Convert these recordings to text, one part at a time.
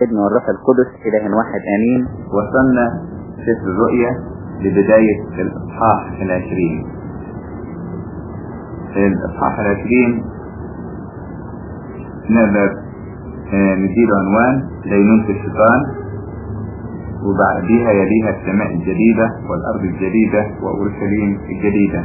والابن والروح القدس إله واحد آمين وصلنا سفر الرؤيا لبداية الإصحاح العشرين الإصحاح العشرين نقدر نديله عنوان دينونة الشيطان وبعديها يليها السماء الجديدة والأرض الجديدة وأورشليم الجديدة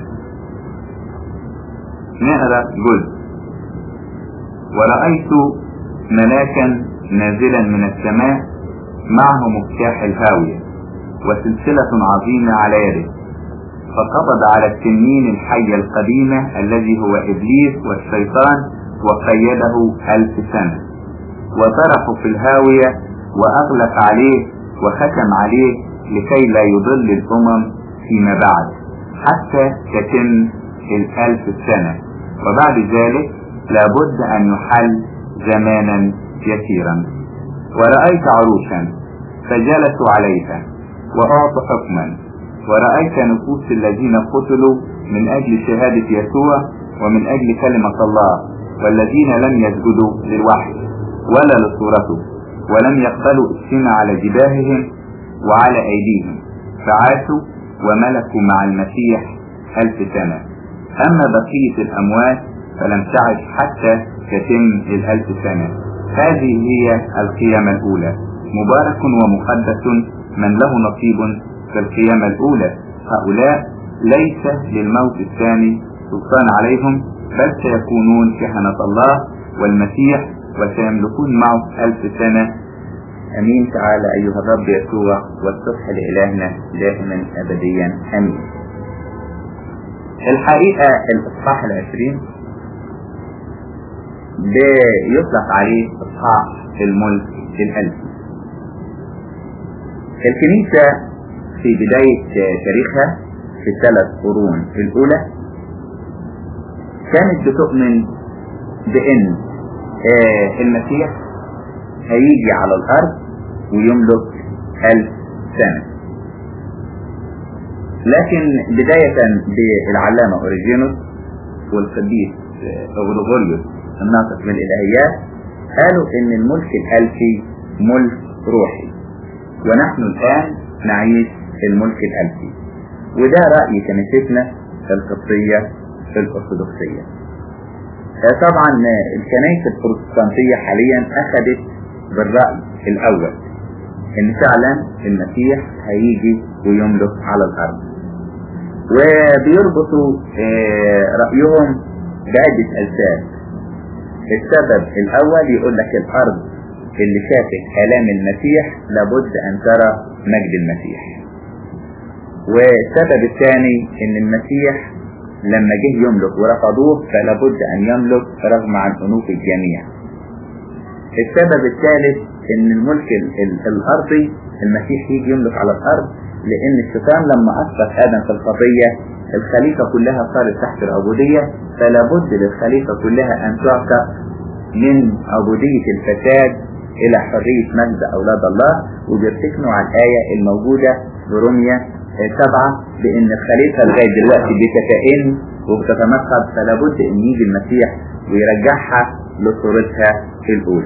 نقرأ جزء ورأيت ملاكا نازلا من السماء معه مفتاح الهاوية وسلسلة عظيمة على يده فقبض على التنين الحية القديمة الذي هو إبليس والشيطان وقيده ألف سنة وطرحه في الهاوية وأغلق عليه وختم عليه لكي لا يضل الأمم فيما بعد حتى تتم الألف سنة وبعد ذلك لابد أن يحل زمانا يسيرا ورأيت عروشا فجلسوا عليها وأعطوا حكما ورأيت نفوس الذين قتلوا من أجل شهادة يسوع ومن أجل كلمة الله والذين لم يسجدوا للوحي ولا لصورته ولم يقبلوا السمع على جباههم وعلى أيديهم فعاشوا وملكوا مع المسيح ألف سنة أما بقية الأموات فلم تعش حتى تتم الألف سنة هذه هي القيامة الأولى مبارك ومقدس من له نصيب في القيامة الأولى هؤلاء ليس للموت الثاني سلطان عليهم بل سيكونون كهنة الله والمسيح وسيملكون معه ألف سنة أمين تعالى أيها الرب يسوع والصبح لإلهنا دائما أبديا أمين الحقيقة الإصحاح العشرين بيطلق عليه إصحاح الملك الألفي الكنيسة في بداية تاريخها في الثلاث قرون الأولى كانت بتؤمن بأن المسيح هيجي على الأرض ويملك ألف سنة لكن بداية بالعلامة أوريجينوس والقديس غريغوريوس الناطق بالإلهيات قالوا إن الملك الألفي ملك روحي ونحن الآن نعيش الملك الألفي وده رأي كنيستنا القبطية الأرثوذكسية طبعا الكنائس البروتستانتية حاليا أخذت بالرأي الأول إن فعلا المسيح هيجي ويملك على الأرض وبيربطوا رأيهم بعدة أسباب السبب الأول يقول لك الأرض اللي شافت آلام المسيح لابد أن ترى مجد المسيح والسبب الثاني إن المسيح لما جه يملك ورفضوه فلابد أن يملك رغم عن أنوف الجميع السبب الثالث إن الملك الأرضي المسيح يجي يملك على الأرض لأن الشيطان لما أسقط آدم في الخطية الخليقة كلها صارت تحت العبودية فلابد للخليقة كلها أن تعتق من عبودية الفساد إلى حرية مجد أولاد الله وبيرتكنوا على الآية الموجودة في روميا سبعة بأن الخليقة لغاية دلوقتي بتتئن وبتتنقض فلابد أن يجي المسيح ويرجعها لصورتها الأولى.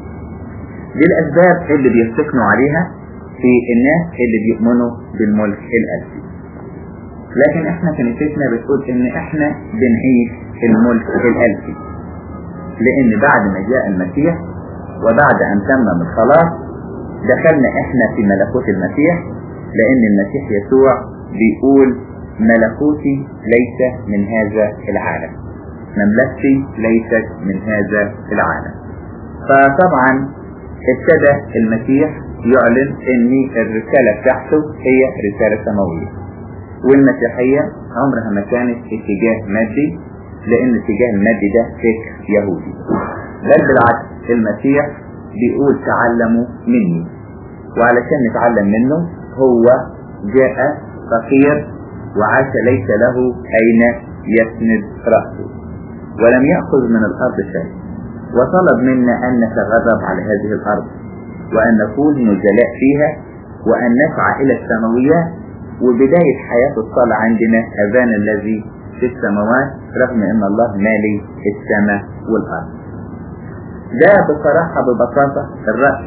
دي الأسباب اللي بيرتكنوا عليها في الناس اللي بيؤمنوا بالملك الألفي. لكن احنا كنيستنا بتقول ان احنا بنعيش الملك الألفي. لأن بعد ما جاء المسيح وبعد أن تمم الخلاص دخلنا احنا في ملكوت المسيح لأن المسيح يسوع بيقول ملكوتي ليس من هذا العالم مملكتي ليست من هذا العالم فطبعا ابتدى المسيح يعلن ان الرسالة بتاعته هي رسالة سماوية والمسيحية عمرها ما كانت اتجاه مادي لان الاتجاه المادي ده فكر يهودي بل بالعكس المسيح بيقول تعلموا مني وعلشان نتعلم منه هو جاء فقير وعاش ليس له أين يسند رأسه ولم يأخذ من الأرض شيء وطلب منا أن نتغرب على هذه الأرض وأن نكون نجلاء فيها وأن نسعى إلى السماويات وبداية حياة الصلاة عندنا أذان الذي في السماوات رغم أن الله مالي السماء والأرض ده بصراحة ببساطة الرأي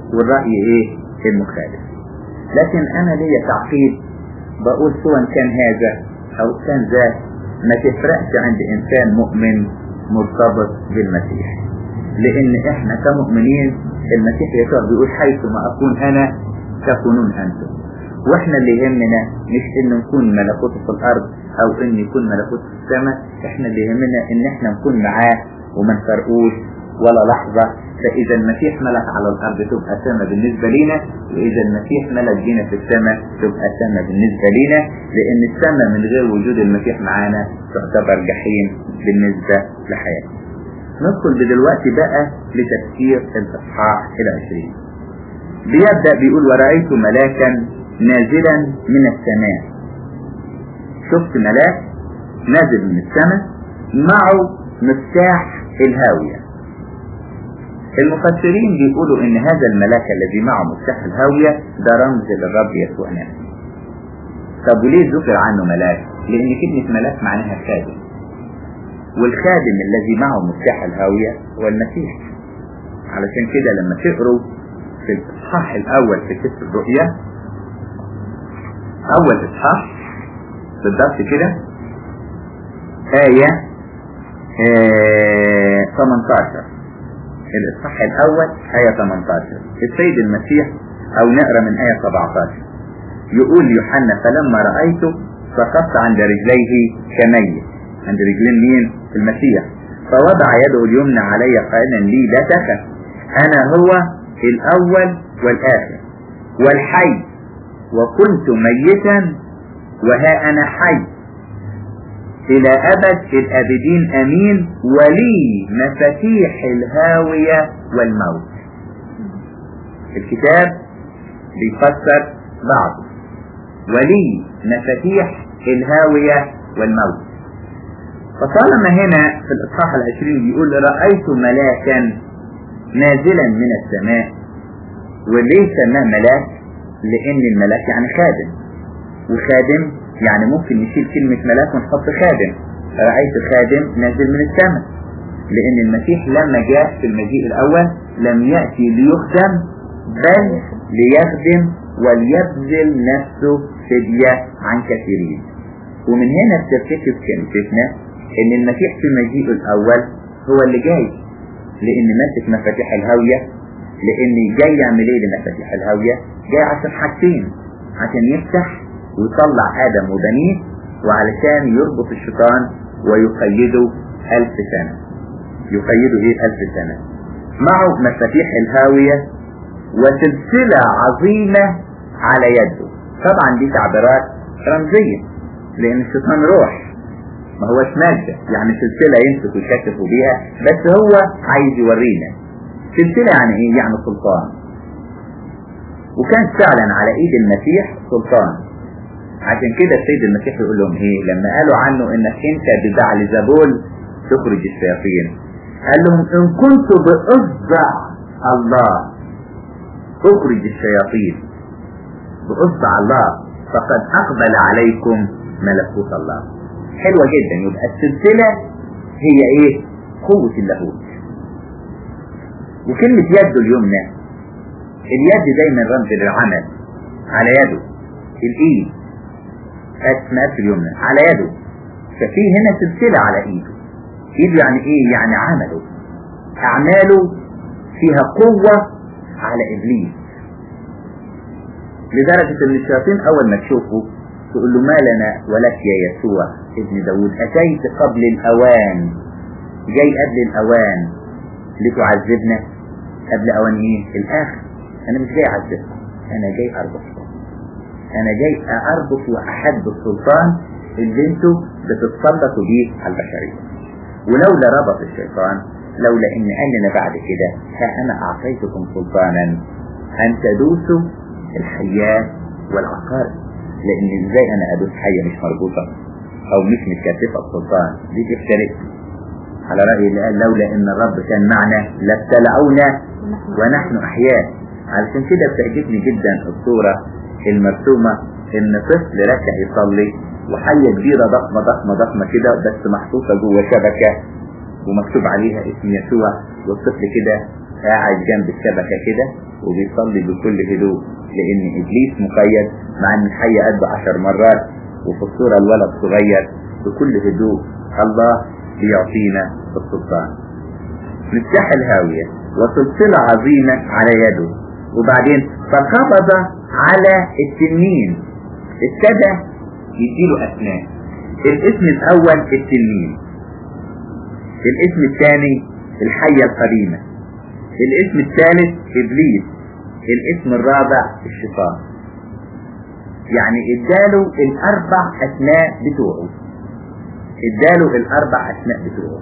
والرأي ايه المخالف لكن انا ليا تعقيد بقول سواء كان هذا او كان ذاك ما تفرقش عند انسان مؤمن مرتبط بالمسيح لان احنا كمؤمنين المسيح يسوع بيقول حيث ما اكون انا تكونون انتم واحنا اللي يهمنا مش ان نكون ملكوته في الارض او ان يكون ملكوته في السماء احنا اللي يهمنا ان احنا نكون معاه وما نفرقوش ولا لحظة فاذا المسيح ملك على الارض تبقى سماء بالنسبة لنا واذا المسيح ملك جينا في السماء تبقى سماء بالنسبة لنا لان السماء من غير وجود المسيح معانا تعتبر جحيم بالنسبة لحياتنا ندخل دلوقتي بقى لتفسير الاصحاح العشرين بيبدأ بيقول ورأيت ملاكا نازلا من السماء شفت ملاك نازل من السماء معه مفتاح الهاوية المفسرين بيقولوا ان هذا الملاك الذي معه مفتاح الهاوية ده رمز للرب يسوع نفسه طب وليه ذكر عنه ملاك لان كلمة ملاك معناها خادم والخادم الذي معه مفتاح الهاوية هو المسيح علشان كده لما تقروا في الاصحاح الاول في سفر الرؤيا اول اصحاح بالضبط كده آية آه 18 الاصحاح الاول آية 18 السيد المسيح او نقرا من آية 17 يقول يوحنا فلما رأيته سقطت عند رجليه كميت عند رجلين مين المسيح فوضع يده اليمنى علي قائلا لي لا تخف انا هو الاول والاخر والحي وكنت ميتا وها انا حي الى ابد الابدين امين ولي مفاتيح الهاوية والموت الكتاب بيفسر بعضه ولي مفاتيح الهاوية والموت فطالما هنا في الإصحاح العشرين بيقول رأيت ملاكا نازلا من السماء وليه سماه ملاك لأن الملاك يعني خادم وخادم يعني ممكن نشيل كلمة ملاك ونحط خادم رأيت خادم نازل من السماء لأن المسيح لما جاء في المجيء الأول لم يأتي ليخدم بل ليخدم وليبذل نفسه فدية عن كثيرين ومن هنا بترتكب كلمتنا ان المسيح في مجيئه الاول هو اللي جاي لان ماسك مفاتيح الهاوية لان جاي يعمل ايه لمفاتيح الهاوية جاي عشان حاجتين عشان يفتح ويطلع ادم وبنيه وعلشان يربط الشيطان ويقيده الف سنة يقيده ايه الف سنة معه مفاتيح الهاوية وسلسلة عظيمة على يده طبعا دي تعبيرات رمزية لان الشيطان روح ما هوش مادة يعني سلسلة يمسك ويكتفوا بيها بس هو عايز يورينا سلسلة يعني ايه يعني سلطان وكان فعلا على ايد المسيح سلطان عشان كده السيد المسيح يقول لهم ايه لما قالوا عنه انك انت بزعل زبول تخرج الشياطين قال لهم ان كنت باصبع الله اخرج الشياطين باصبع الله فقد اقبل عليكم ملكوت الله حلوة جدا يبقى السلسلة هي ايه قوة اللاهوت وكلمة يده اليمنى اليد دايما رمز للعمل على يده الايد اسمها في اليمنى على يده ففي هنا سلسلة على ايده ايده يعني ايه يعني عمله اعماله فيها قوة على ابليس لدرجة ان الشياطين اول ما تشوفه تقول له ما لنا ولك يا يسوع ابن داود أتيت قبل الأوان جاي قبل الأوان لتعذبنا قبل أوان إيه الآخر أنا مش جاي أعذبكم أنا جاي أربطكم أنا جاي أربط وأحد السلطان اللي انتوا بتتسلطوا بيه على البشرية ولولا ربط الشيطان لولا ان قال لنا بعد كده ها انا اعطيتكم سلطانا ان تدوسوا الحيات والعقارب لان ازاي انا ادوس حية مش مربوطة او مش متكتفة بسلطان دي تفترق على رأي اللي قال لولا ان الرب كان معنا لابتلعونا ونحن احياء علشان كده بتعجبني جدا الصورة المرسومة ان طفل ركع يصلي وحية كبيرة ضخمة ضخمة ضخمة كده بس محطوطة جوه شبكة ومكتوب عليها اسم يسوع والطفل كده قاعد جنب الشبكة كده وبيصلي بكل هدوء لان ابليس مقيد مع ان الحية قده عشر مرات وفي الصورة الولد صغير بكل هدوء الله بيعطينا السلطان مفتاح الهاوية وسلسلة عظيمة على يده وبعدين فقبض على التنين ابتدى يديله اسماء الاسم الاول التنين الاسم الثاني الحية القديمة الاسم الثالث ابليس الاسم الرابع الشيطان يعني اداله الاربع اسماء بتوعه اداله الاربع اسماء بتوعه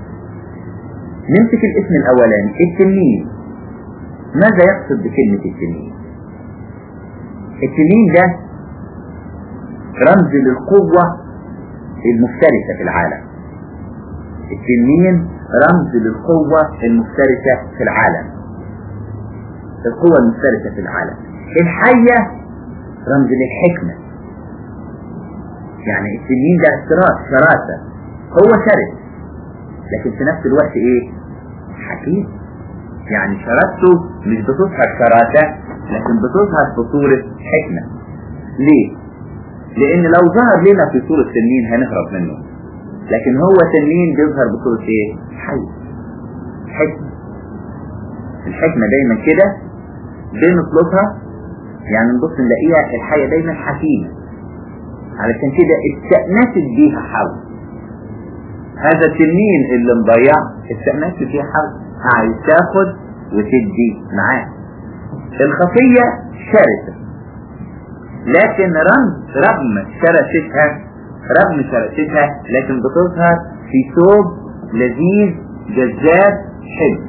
نمسك الاسم الاولاني التنين ماذا يقصد بكلمة التنين التنين ده رمز للقوة المفترسة في العالم التنين رمز للقوة المفترسة في العالم القوة المفترسة في العالم الحية رمز للحكمة يعني التنين ده افتراس شراسة هو شرس لكن في نفس الوقت ايه حكيم يعني شراسته مش بتظهر شراسة لكن بتظهر في صورة حكمة ليه لان لو ظهر لنا في صورة تنين هنهرب منه لكن هو تنين بيظهر بصورة ايه حي حكمة الحكمة دايما كده بنطلبها يعني نبص نلاقيها الحية دايما حكيمة علشان كده استأنست بيها حول هذا التنين اللي مضيع استأنست بيها حول عايز تاخد وتدي معاه الخفية شرسة لكن رغم رغم شرستها رغم شرستها لكن بتظهر في ثوب لذيذ جذاب حلو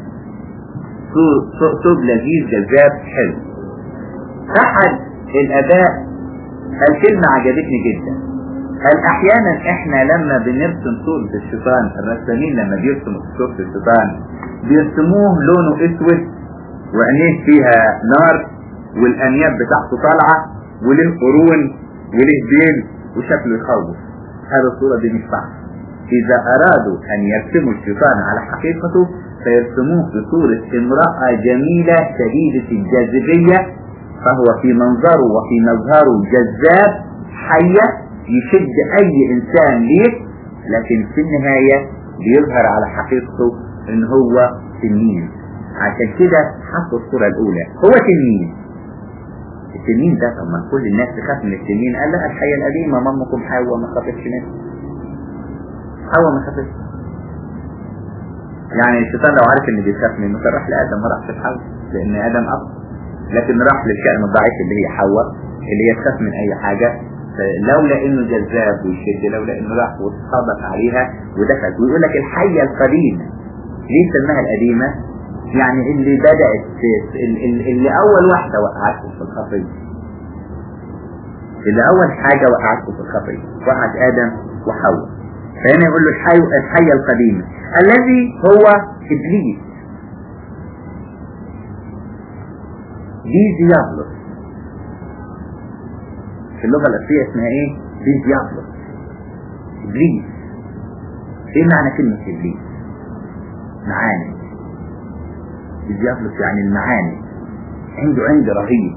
ثوب لذيذ جذاب حلو احد الاباء قال كلمة عجبتني جدا قال احيانا احنا لما بنرسم صورة الشيطان الرسامين لما بيرسموا صورة الشيطان بيرسموه لونه اسود وعينيه فيها نار والانياب بتاعته طالعة وله قرون وله ديل وشكله يخوف هذا الصورة دي مش صح اذا ارادوا ان يرسموا الشيطان على حقيقته فيرسموه بصورة امرأة جميلة شديدة الجاذبية فهو في منظره وفي مظهره جذاب حية يشد اي انسان ليه لكن في النهاية بيظهر على حقيقته ان هو تنين عشان كده حطوا الصورة الاولى هو تنين التنين ده طب ما كل الناس تخاف من التنين قال لها الحية القديمة مامكم حواء ما خافتش منه حواء ما خافتش يعني الشيطان لو عارف ان بيخاف منه كان راح لادم ما راحش لحواء لان ادم اب لكن راح للكائن الضعيف اللي هي حواء اللي هي تخاف من اي حاجة لولا انه جذاب ويشد لولا انه راح واتخبط عليها ودخل ويقول لك الحية القديمة ليه سماها القديمة يعني اللي بدأت اللي اول واحدة وقعتكم في الخطية اللي اول حاجة وقعتكم في الخطية وقعت ادم وحواء فهنا يقول له الحي الحية القديمة الذي هو ابليس دي ديابلوس في اللغة الأصلية اسمها ايه دي ديابلوس ابليس ايه معنى كلمة ابليس معاني ديابلوس يعني المعاني عنده عند رهيب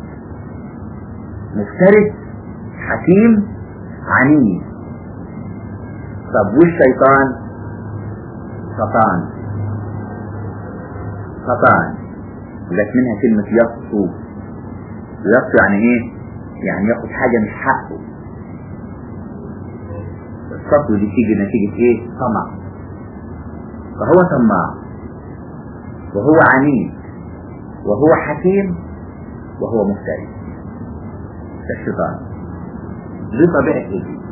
مفترس حكيم عنيد طب والشيطان شيطان شيطان لك منها كلمة يسطو يسطو يعني ايه يعني ياخد حاجة مش حقه السطو دي تيجي نتيجة ايه طمع فهو طماع وهو عنيد وهو حكيم وهو مفتري ده الشيطان دي طبيعة ابليس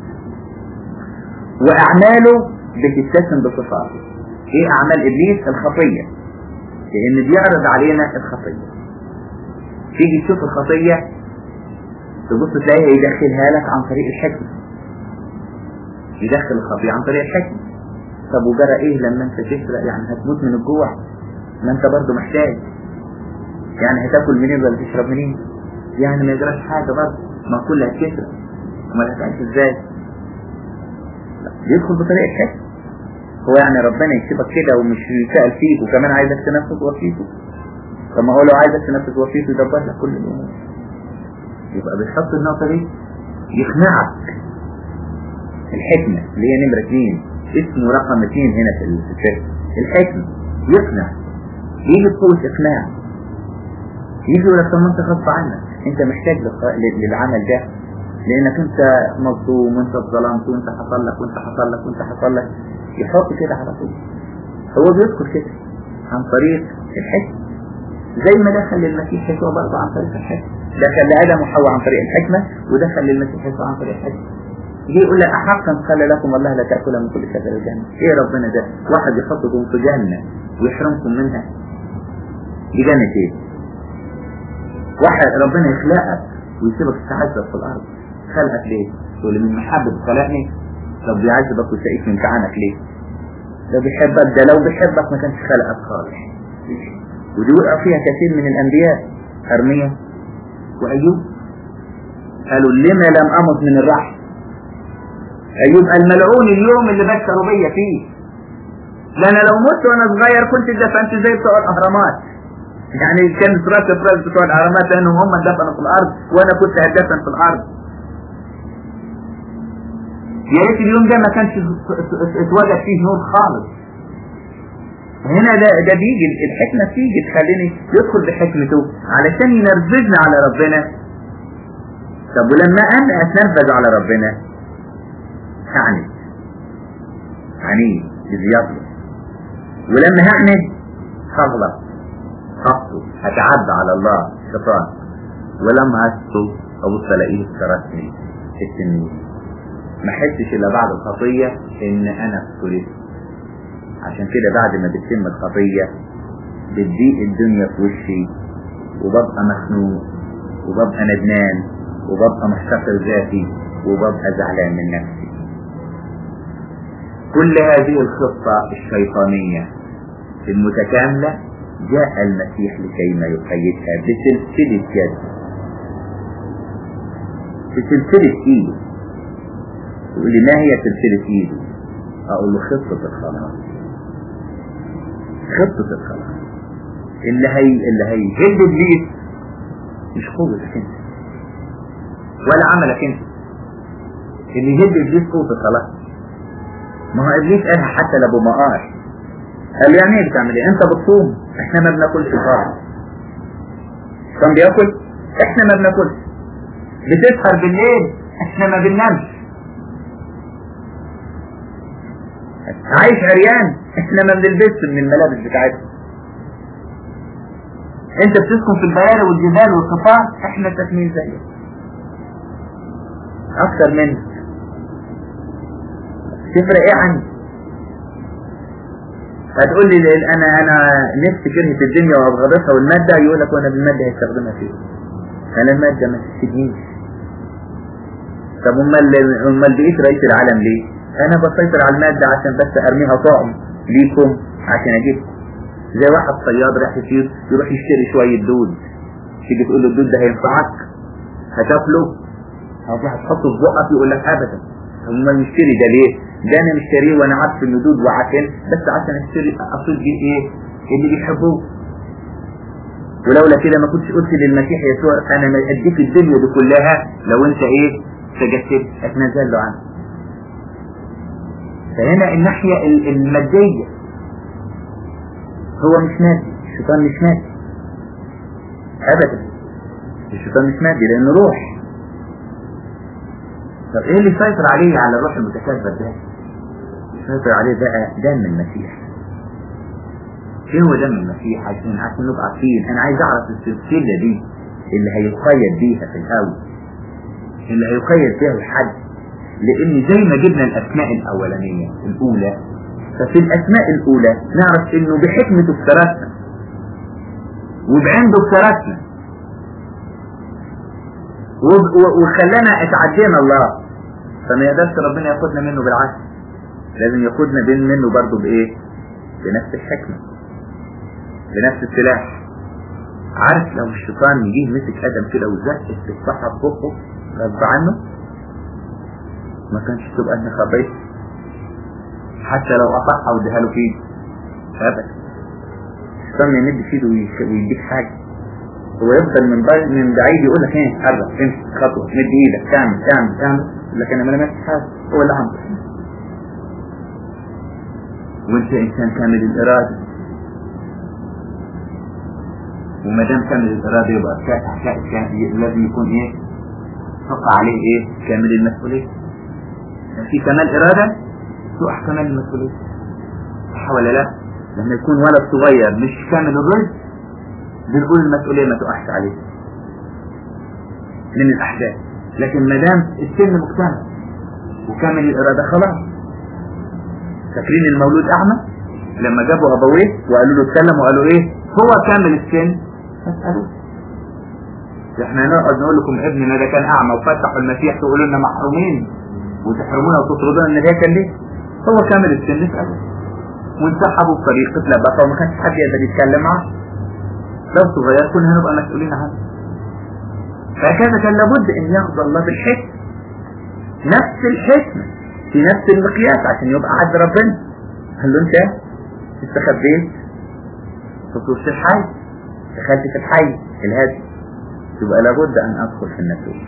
واعماله بتتسم بصفاته ايه اعمال ابليس الخطية لان بيعرض علينا الخطية تيجي تشوف الخطية تبص تلاقيها يدخلها لك عن طريق الحكمة يدخل الخطية عن طريق الحكمة طب وجرى ايه لما انت تسرق يعني هتموت من الجوع ما انت برضه محتاج يعني هتاكل منين ولا تشرب منين يعني ما يجراش حاجة برضه ما كلها تسرق امال هتعيش ازاي يدخل بطريقة حكمة هو يعني ربنا يكتبك كده ومش يسأل فيك وكمان عايزك تنفذ وصيته طب ما هو لو عايزك تنفذ وصيته يدبر لك كل الامور يبقى بيحط النقطة دي يقنعك الحكمة اللي هي نمرة اثنين اسمه رقم اثنين هنا في الفكر الحكمة يقنع يجي بقوة اقناع يجي يقول لك طب ما انت غصب عنك انت محتاج للعمل ده لانك انت مظلوم وانت اتظلمت وانت حصل لك وانت حصل لك وانت حصل لك يحط كده على طول هو بيدخل كده عن طريق الحكمة زي ما دخل للمسيح يسوع برضه عن طريق الحكمة دخل لآدم وحواء عن طريق الحكمة ودخل للمسيح يسوع عن طريق الحكمة جه يقول لك أحقا قال لكم الله لا تأكل من كل شجر الجنة إيه ربنا ده واحد يحطكم في جنة ويحرمكم منها دي جنة إيه واحد ربنا يخلقك ويسيبك تتعذب في الأرض خلقك ليه تقول من محبة خلقني طب بيعذبك ويسقيك من كعانك ليه ده بيحبك ده لو بيحبك ما كانش خلقك خالص ودي وقع فيها كثير من الأنبياء أرميا وأيوب قالوا لما لم أمت من الرحم أيوب الملعون اليوم اللي بشروا بيا فيه لأن لو مت وأنا صغير كنت دفنت زي بتوع الأهرامات يعني كان راس الراس بتوع الأهرامات لأنهم هم دفنوا في الأرض وأنا كنت هدفن في الأرض يا ريت اليوم ده ما كانش اتوجد فيه نور خالص هنا ده ده بيجي الحكمة تيجي تخليني يدخل بحكمته علشان ينرفزني على ربنا طب ولما انا اتنرفز على ربنا هعند عنيد بزيادة ولما هعند هغلط هخطو هتعدى على الله شيطان ولما هسطو ابص الاقيه كرسني التنين ما احسش الا بعد الخطية ان انا اختلفت عشان كده بعد ما بتتم الخطية بتضيق الدنيا في وشي وببقى مخنوق وببقى ندمان وببقى محتقر ذاتي وببقى زعلان من نفسي كل هذه الخطة الشيطانية المتكاملة جاء المسيح لكي ما يقيدها بسلسلة يد بسلسلة ايده يقول لي ما هي سلسلة ايده اقول له خطة الخلاص خطة الخلاص اللي هي اللي هيهد ابليس مش قوتك انت ولا عملك انت اللي يهد ابليس قوة الخلاص ما هو ابليس قالها حتى لابو مقار قال له يعني ايه بتعمل ايه انت بتصوم احنا ما بناكلش خالص كان بياكل احنا ما بناكلش بتسهر بالليل احنا ما بننامش عايش عريان احنا ما بنلبسش من الملابس بتاعتنا انت بتسكن في البياري والجبال والقطاع احنا ساكنين زيك اكتر منك تفرق ايه عني هتقول لي انا انا نفسي كلمة الدنيا وابغضتها والمادة يقول لك وانا بالمادة هيستخدمها فيه انا المادة ما تستجنيش طب امال امال بقيت رئيس العالم ليه انا بسيطر على المادة عشان بس ارميها طعم ليكم عشان اجيبكم زي واحد صياد راح يصير يروح يشتري شوية دود تيجي تقول له الدود ده هينفعك هتاكله هتحطه في بقك يقول لك ابدا امال نشتري ده ليه ده انا مشتريه وانا عارف انه دود وعشان بس عشان اشتري اصيد بيه ايه اللي بيحبوه ولولا كده ما كنتش قلت للمسيح يسوع انا ما اديك الدنيا دي كلها لو انت ايه سجدت اتنازل له عنه فهنا الناحية المادية هو مش مادي الشيطان مش مادي ابدا الشيطان مش مادي لانه روح طب ايه اللي يسيطر عليه على الروح المتكبر ده يسيطر عليه بقى دم المسيح ايه هو دم المسيح عشان عشان نبقى عارفين انا عايز اعرف السلسله دي اللي هيقيد بيها في الهوى اللي هيقيد بيها الحد لان زي ما جبنا الاسماء الاولانيه الاولى ففي الاسماء الاولى نعرف انه بحكمته افترسنا وبعنده افترسنا وخلانا اتعدينا الله فما يقدرش ربنا ياخدنا منه بالعكس لازم ياخدنا بين منه برضه بايه بنفس الحكمة بنفس السلاح عارف لو الشيطان يجيه مسك ادم كده وزق التفاحة في بقه غصب عنه ما كانش تبقى انت خبيت حتى لو قطعها واديها له فيه ابدا الشيطان يمد في ايده ويديك حاجة هو يفضل من بعيد من بعيد يقول لك ايه قرب امشي خطوة مد ايدك تعمل تعمل تعمل يقول لك انا ما لمست حاجة هو اللي عمل وانت انسان كامل الارادة وما دام كامل الارادة يبقى كا- كا- كا- لازم يكون ايه تقع عليه ايه كامل المسؤولية في كمال ارادة تقع كمال المسؤولية صح ولا لا لما يكون ولد صغير مش كامل الرشد بنقول المسؤولية ما تقعش عليه من الأحداث لكن ما دام السن مكتمل وكامل الإرادة خلاص فاكرين المولود أعمى لما جابوا أبويه وقالوا له اتكلم وقالوا إيه هو كامل السن فاسألوه احنا نقعد نقول لكم ابننا ده كان أعمى وفتحوا المسيح تقولوا لنا محرومين وتحرمونا وتطردونا من الهيكل ليه؟ هو كامل السن اسألوه وانسحبوا بطريقة لبقى وما كانش حد يقدر يتكلم معاه لو صغير كنا هنبقى مسؤولين عنه فكذا كان لابد ان ياخذ الله بالحكمة نفس الحكمة في نفس المقياس عشان يبقى عد ربنا قال له انت استخبيت في وسط الحي دخلت في الحي الهادي يبقى لابد ان ادخل في النسوج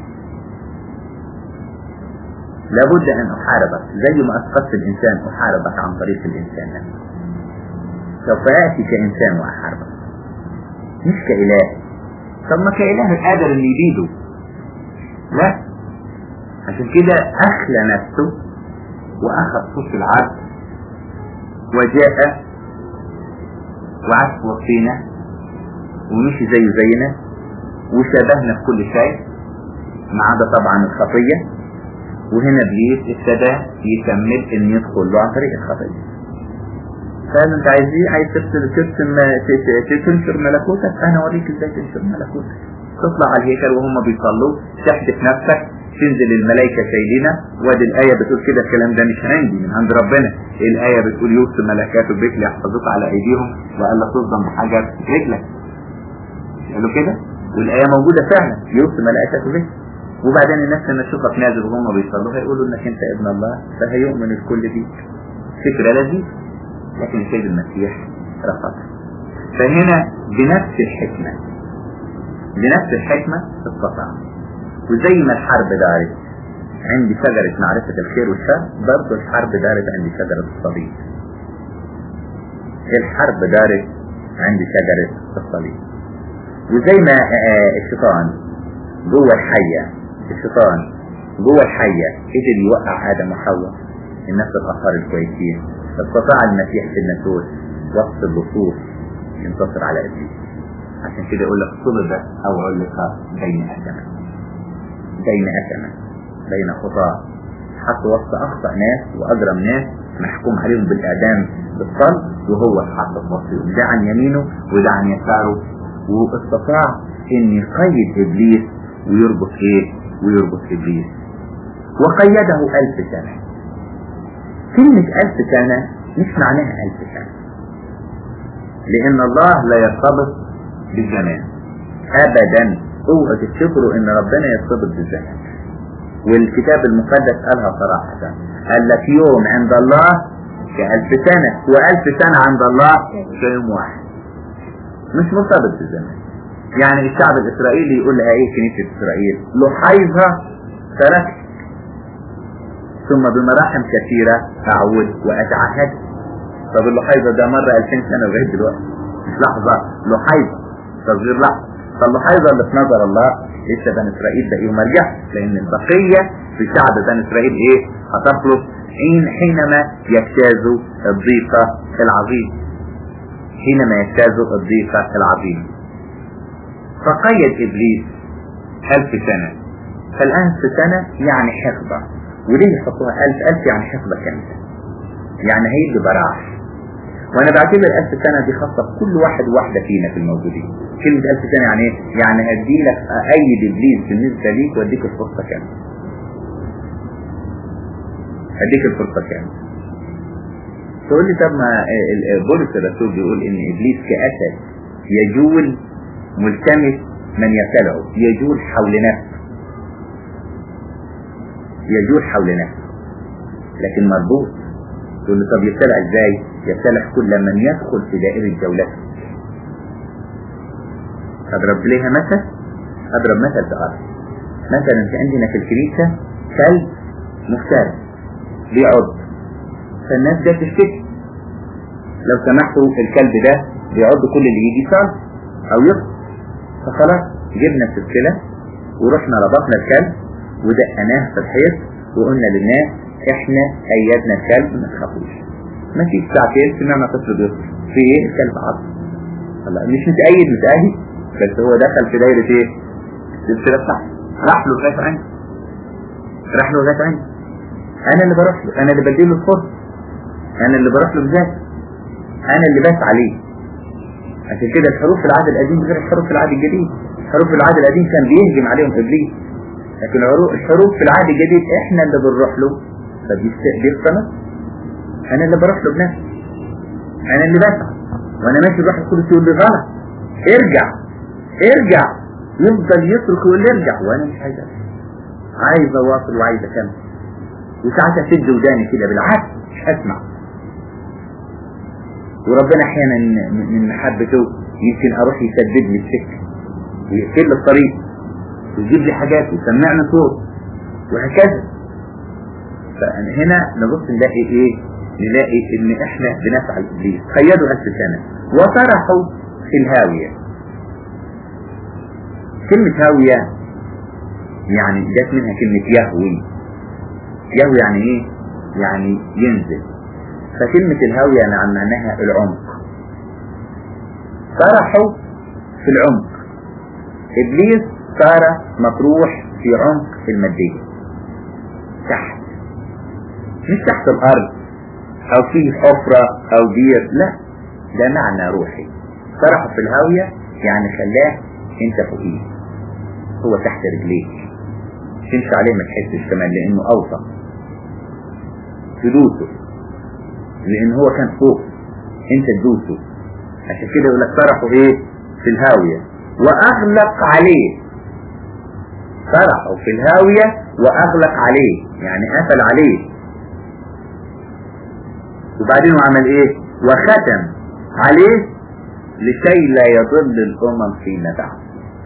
لابد ان احاربك زي ما اسقطت الانسان احاربك عن طريق الانسان نفسه سوف ياتي كانسان واحاربك مش كاله طب ما كاله قادر ان يبيده لا عشان كده اخلى نفسه واخذ صوت العبد وجاء وعاش وسطينا ومشي زيه زينا وشابهنا في كل شيء ما عدا طبعا الخطيه وهنا ابليس ابتدى يكمل ان يدخل له عن طريق الخطيه قال انت عايز ايه عايز ترسم ترسم تنشر ملكوتك انا اوريك ازاي تنشر ملكوتك تطلع على الهيكل وهم بيصلوا تحدث نفسك تنزل الملائكة شايلينة وادي الآية بتقول كده الكلام ده مش عندي من عند ربنا الآية بتقول يوسف ملكاته بك يحفظوك على أيديهم وقال لا تصدم بحجر رجلك قالوا كده والآية موجودة فعلا يوسف ملائكته بك وبعدين الناس لما تشوفك نازل وهم بيصلوا هيقولوا انك انت ابن الله فهيؤمن الكل بيك فكرة لذيذة لكن سيد المسيح رفضها فهنا بنفس الحكمة بنفس الحكمة استطاع وزي ما الحرب دارت عند شجرة معرفة الخير والشر برضه الحرب دارت عند شجرة الصليب الحرب دارت عند شجرة الصليب وزي ما الشيطان جوه الحية الشيطان جوه الحية قدر يوقع آدم وحواء الناس الأطهار الكويسين استطاع المسيح في الناسوس وسط اللصوص ينتصر على إبليس عشان كده يقول لك صلب أو علق بين أسماء بين أسماء بين خطاة حط وسط أخطأ ناس وأجرم ناس محكوم عليهم بالإعدام بالصلب وهو اتحط في وسطهم ده عن يمينه وده عن يساره واستطاع ان يقيد ابليس ويربط ايه ويربط ابليس وقيده الف سنة كلمة الف سنة مش معناها الف سنة لان الله لا يرتبط بالزمان ابدا اوعوا تفتكروا ان ربنا يرتبط بالزمان والكتاب المقدس قالها صراحة قال لك يوم عند الله كألف سنة وألف سنة عند الله كيوم واحد مش مرتبط بالزمان يعني الشعب الإسرائيلي يقول لها إيه كنيسة إسرائيل لحيظها تركت ثم بمراحم كثيرة أعود وأتعهد طب اللحيظة ده مرة 2000 سنة لغاية دلوقتي مش لحظة لحيظة تصغير لحظة فاللحيظة اللي في نظر الله لسه بني إسرائيل بقيوا مرجع لأن البقية في شعب بني إسرائيل إيه هتخلص حين حينما يجتازوا الضيقة العظيم حينما يجتازوا الضيقة العظيم فقيد إبليس ألف سنة فالألف سنة يعني حقبة وليه يحطوها ألف ألف يعني حقبة كاملة يعني هيجي براح وأنا بعتبر ألف سنة دي خاصة بكل واحد وواحدة فينا في الموجودين كلمة ألف سنة يعني إيه؟ يعني هديلك أيد إبليس بالنسبة ليك وأديك الفرصة كاملة هديك الفرصة كاملة تقول لي طب ما بولس الرسول بيقول ان ابليس كاسد يجول ملتمس من يبتلعه يجول حول نفسه يجول حول نفسه لكن مربوط تقول له طب يبتلع ازاي يبتلع كل من يدخل في دائرة جولته اضرب ليها مثل اضرب مثل بآخر مثلا في عندنا في الكنيسة كلب مفترس بيعض فالناس جت تشتكي لو سمحتوا الكلب ده بيعض كل اللي يجي صار او يقف فخلاص جبنا السلسلة ورحنا ربطنا الكلب ودقناه في الحيط وقلنا للناس احنا ايدنا الكلب ما تخافوش ما فيش ساعتين سمعنا طفل بيصرخ في ايه الكلب عض الله مش متأيد متأيد بس هو دخل في دايرة ايه السلسلة بتاعته راح له لغاية عندي راح له لغاية عندي انا اللي بروح له انا اللي بديله الفرصة انا اللي بروح له بذاتي انا اللي بس عليه عشان كده الحروف في العهد القديم غير الحروف في العهد الجديد الحروف في العهد القديم كان بيهجم عليهم ابليس لكن الحروف في العهد الجديد احنا اللي بنروح له فبيقتنع انا اللي بروح له بنفسي انا اللي بسعى وانا ماشي الروح القدس يقول لي غلط ارجع ارجع يفضل يصرخ ويقول لي ارجع وانا مش عايز ارجع عايز اواصل وعايز اكمل وساعات اسد وداني كده بالعكس مش هسمع وربنا احيانا من محبته يمكن اروح يسدد لي السكه ويقفل لي الطريق ويجيب لي حاجات ويسمعني صوت وهكذا فهنا نبص نلاقي ايه نلاقي ان احنا بنفعل ابليس قيدوا الف سنه وطرحوا في الهاويه كلمه هاويه يعني جت منها كلمه يهوي يهوي يعني ايه يعني ينزل فكلمة الهاوية يعني معناها العمق طرحوا في العمق إبليس صار مطروح في عمق المادية تحت مش تحت الأرض أو فيه حفرة أو بير لا ده معنى روحي طرحه في الهاوية يعني خلاه انت فوقيه هو تحت رجليك تمشي عليه ما تحسش كمان لانه اوسط تدوسه لان هو كان فوق انت تدوسه عشان كده يقول لك طرحه ايه في الهاوية واغلق عليه طرحه في الهاوية واغلق عليه يعني قفل عليه وبعدين عمل ايه وختم عليه لكي لا يضل الامم فيما بعد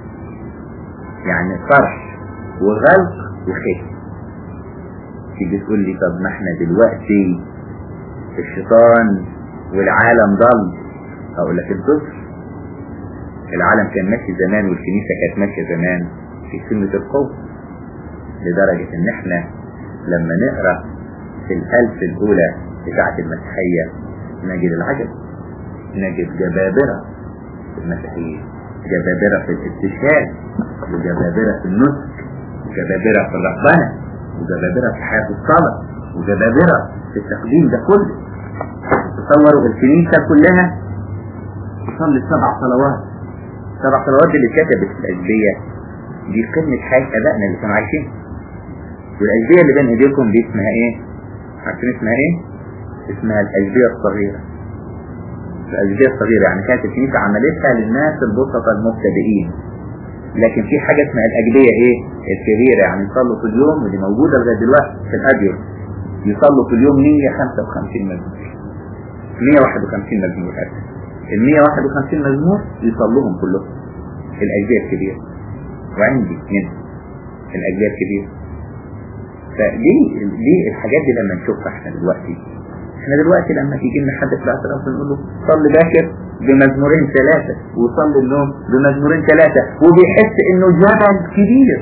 يعني طرح وغلق وختم تيجي تقول لي طب ما احنا دلوقتي الشيطان والعالم ضل اقول لك انتصر العالم كان ماشي زمان والكنيسة كانت ماشية زمان في سنة القوة لدرجة ان احنا لما نقرأ في الألف الأولى بتاعة المسيحية نجد العجب نجد جبابرة في المسيحية جبابرة في الاستشهاد وجبابرة في النسك وجبابرة في الرهبنة وجبابرة في حياة الصلاة وجبابرة في التقديم ده كله تصوروا الكنيسة كلها تصلي سبع صلوات سبع صلوات اللي اتكتبت في الأجبية دي قمة حياة أبائنا اللي كانوا عايشين والأجبية اللي بين إيديكم دي اسمها إيه؟ عارفين اسمها إيه؟ اسمها الأجبية الصغيرة الأجبية الصغيرة يعني كانت الكنيسة عملتها للناس البسطة المبتدئين لكن في حاجة اسمها الأجبية إيه؟ الكبيرة يعني يصلوا في اليوم ودي موجودة لغاية دلوقتي في الأدير يصلوا في اليوم 155 مزمور 151 مزمور أسف ال 151 مزمور يصلوهم كلهم الأجبية الكبيرة وعندي منها الأجبية الكبيرة فدي دي الحاجات دي لما نشوفها احنا دلوقتي احنا دلوقتي لما تيجي لنا حد في الاعتراف نقول له صلي باكر بمزمورين ثلاثة وصلي النوم بمزمورين ثلاثة وبيحس انه جبل كبير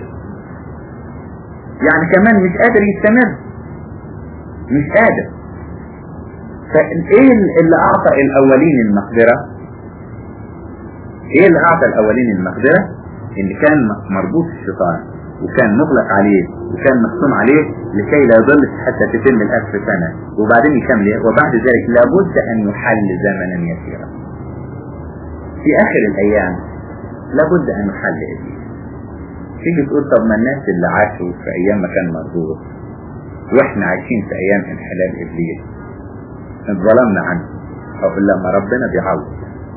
يعني كمان مش قادر يستمر مش قادر فايه اللي اعطى الاولين المقدرة ايه اللي اعطى الاولين المقدرة اللي كان مربوط الشيطان وكان مغلق عليه وكان مختوم عليه لكي لا يضل حتى تتم الألف سنة وبعدين يكمل وبعد ذلك لابد أن يحل زمنا يسيرا في آخر الأيام لابد أن يحل إبليس تيجي تقول طب ما الناس اللي عاشوا في أيام ما كان مربوط وإحنا عايشين في أيام انحلال إبليس اتظلمنا عنه أقول لما ربنا بيعوض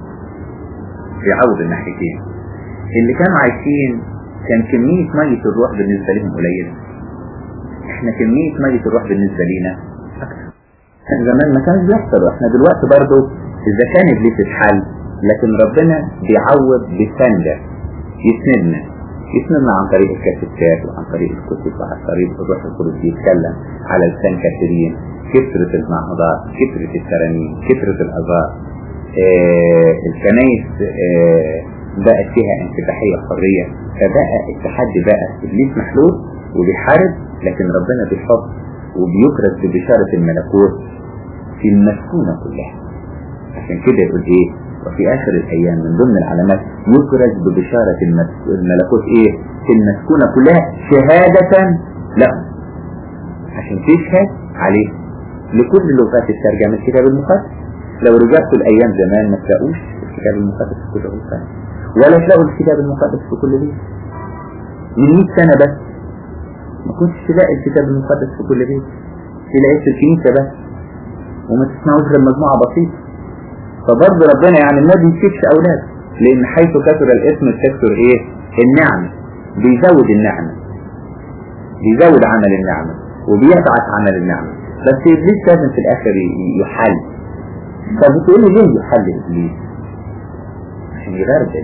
بيعوض الناحيتين اللي كانوا عايشين كان كمية مية الروح بالنسبة لهم قليلة احنا كمية مية الروح بالنسبة لنا اكثر كان زمان ما كانش بيحصل احنا دلوقتي برضو اذا كان ابليس اتحل لكن ربنا بيعوض بسندة يسندنا يسندنا عن طريق الكاسيتات وعن طريق الكتب وعن طريق الروح القدس يتكلم على لسان كثيرين كثرة المعهودات كثرة الترانيم كثرة الأذار آه الكنايس آه بقت فيها انفتاحية حرية فبقى التحدي بقى إبليس محلول وبيحارب لكن ربنا بيحط وبيكرز ببشارة الملكوت في المسكونة كلها عشان كده يقول ايه وفي اخر الايام من ضمن العلامات يكرز ببشارة الملكوت ايه في المسكونة كلها شهادة لهم عشان تشهد عليه لكل لغات الترجمة الكتاب المقدس لو رجعتوا الايام زمان ما تلاقوش الكتاب المقدس في كل لغات ولا تلاقوا الكتاب المقدس في كل بيت من 100 سنة بس ما كنتش تلاقي الكتاب المقدس في كل بيت تلاقيه في الكنيسة بس وما تسمعوش غير مجموعة بسيطة فبرضه ربنا يعني ما بيسيبش أولاد لأن حيث كثر الاسم تكثر إيه؟ النعمة بيزود النعمة بيزود عمل النعمة وبيبعث عمل النعمة بس إبليس لازم في الآخر يحل طب بتقول لي ليه يحل إبليس؟ عشان يغربل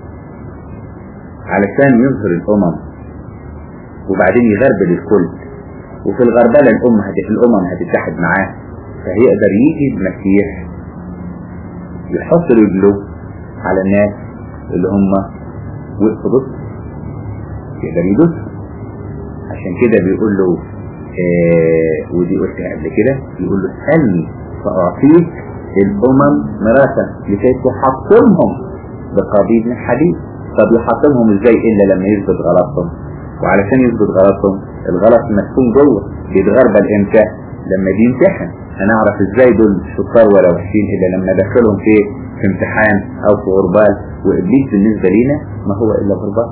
علشان يظهر الأمم وبعدين يغربل الكل وفي الغربلة الأم هت... الأمم هتتحد معاه فهيقدر يجي المسيح يحط رجله على الناس اللي هم وقفوا ضد يقدر يدوس عشان كده بيقول له آه ودي قلتها قبل كده يقول له اسألني فأعطيك الأمم مراسا لكي تحطمهم بقضيب من حديد طب يحطمهم ازاي إلا لما يثبت غلطهم وعلشان يثبت غلطهم الغلط مسكون جوه بيتغربل امتى لما بيمتحن هنعرف ازاي دول شطار ولا وحشين الا لما ندخلهم في في امتحان او في غربال وابليس بالنسبه لينا ما هو الا غربال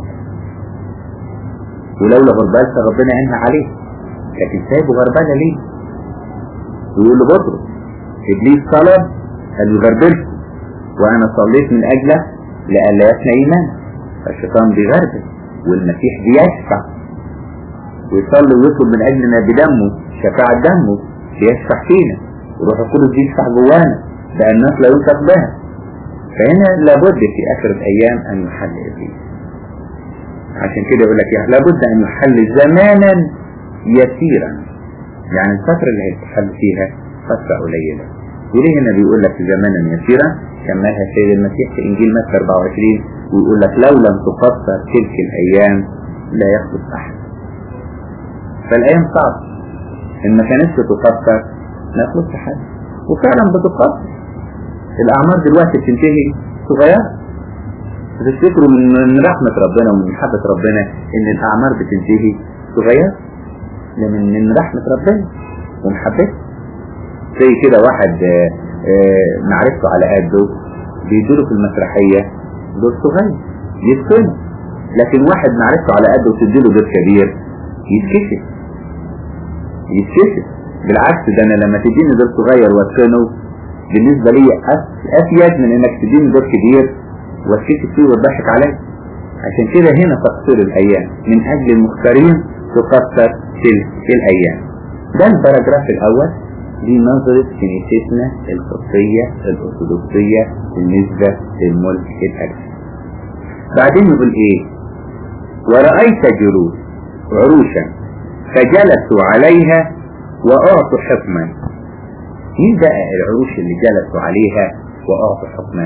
ولولا غربال فربنا انهى عليه لكن سايبه غربال ليه ويقول له بطرس ابليس طلب ان يغربلكم وانا صليت من اجله لئلا يفنى ايمان فالشيطان بيغربل والمسيح بيشفع ويصلي ويطلب من اجلنا بدمه شفاعة دمه بيشفع فينا وروح القدس بيشفع جوانا لأن الناس لا يوثق بها فهنا لابد في آخر الأيام أن يحل إبليس عشان كده يقول لك يعني لابد أن يحل زمانا يسيرا يعني الفترة اللي هيتحل فيها فترة قليلة وليه هنا بيقول لك زمانا يسيرا كملها السيد المسيح في إنجيل متى 24 ويقول لك لو لم تقصر تلك الأيام لا يخلص أحد فالأيام صعبة إن ما كانتش تقصر ما يخلصش حد وفعلا بتقصر الأعمار دلوقتي بتنتهي صغيرة تفتكروا من رحمة ربنا ومن محبة ربنا إن الأعمار بتنتهي صغيرة من من رحمة ربنا ومحبته زي كده واحد معرفته على قده بيدوله في المسرحية دور صغير يتقنه لكن واحد معرفته على قده وتديله دور كبير يتكشف يتكشف بالعكس ده انا لما تديني دور صغير واتقنه بالنسبة لي افيد من انك تديني دور كبير واتكشف فيه وتضحك عليه عشان كده هنا تقصير الايام من اجل المختارين تقصر تلك الايام ده الباراجراف الاول دي نظرة كنيستنا القبطية الأرثوذكسية بالنسبة للملك الأجنبي. بعدين يقول إيه؟ ورأيت جلوس عروشا فجلسوا عليها وأعطوا حكما. مين بقى العروش اللي جلسوا عليها وأعطوا حكما؟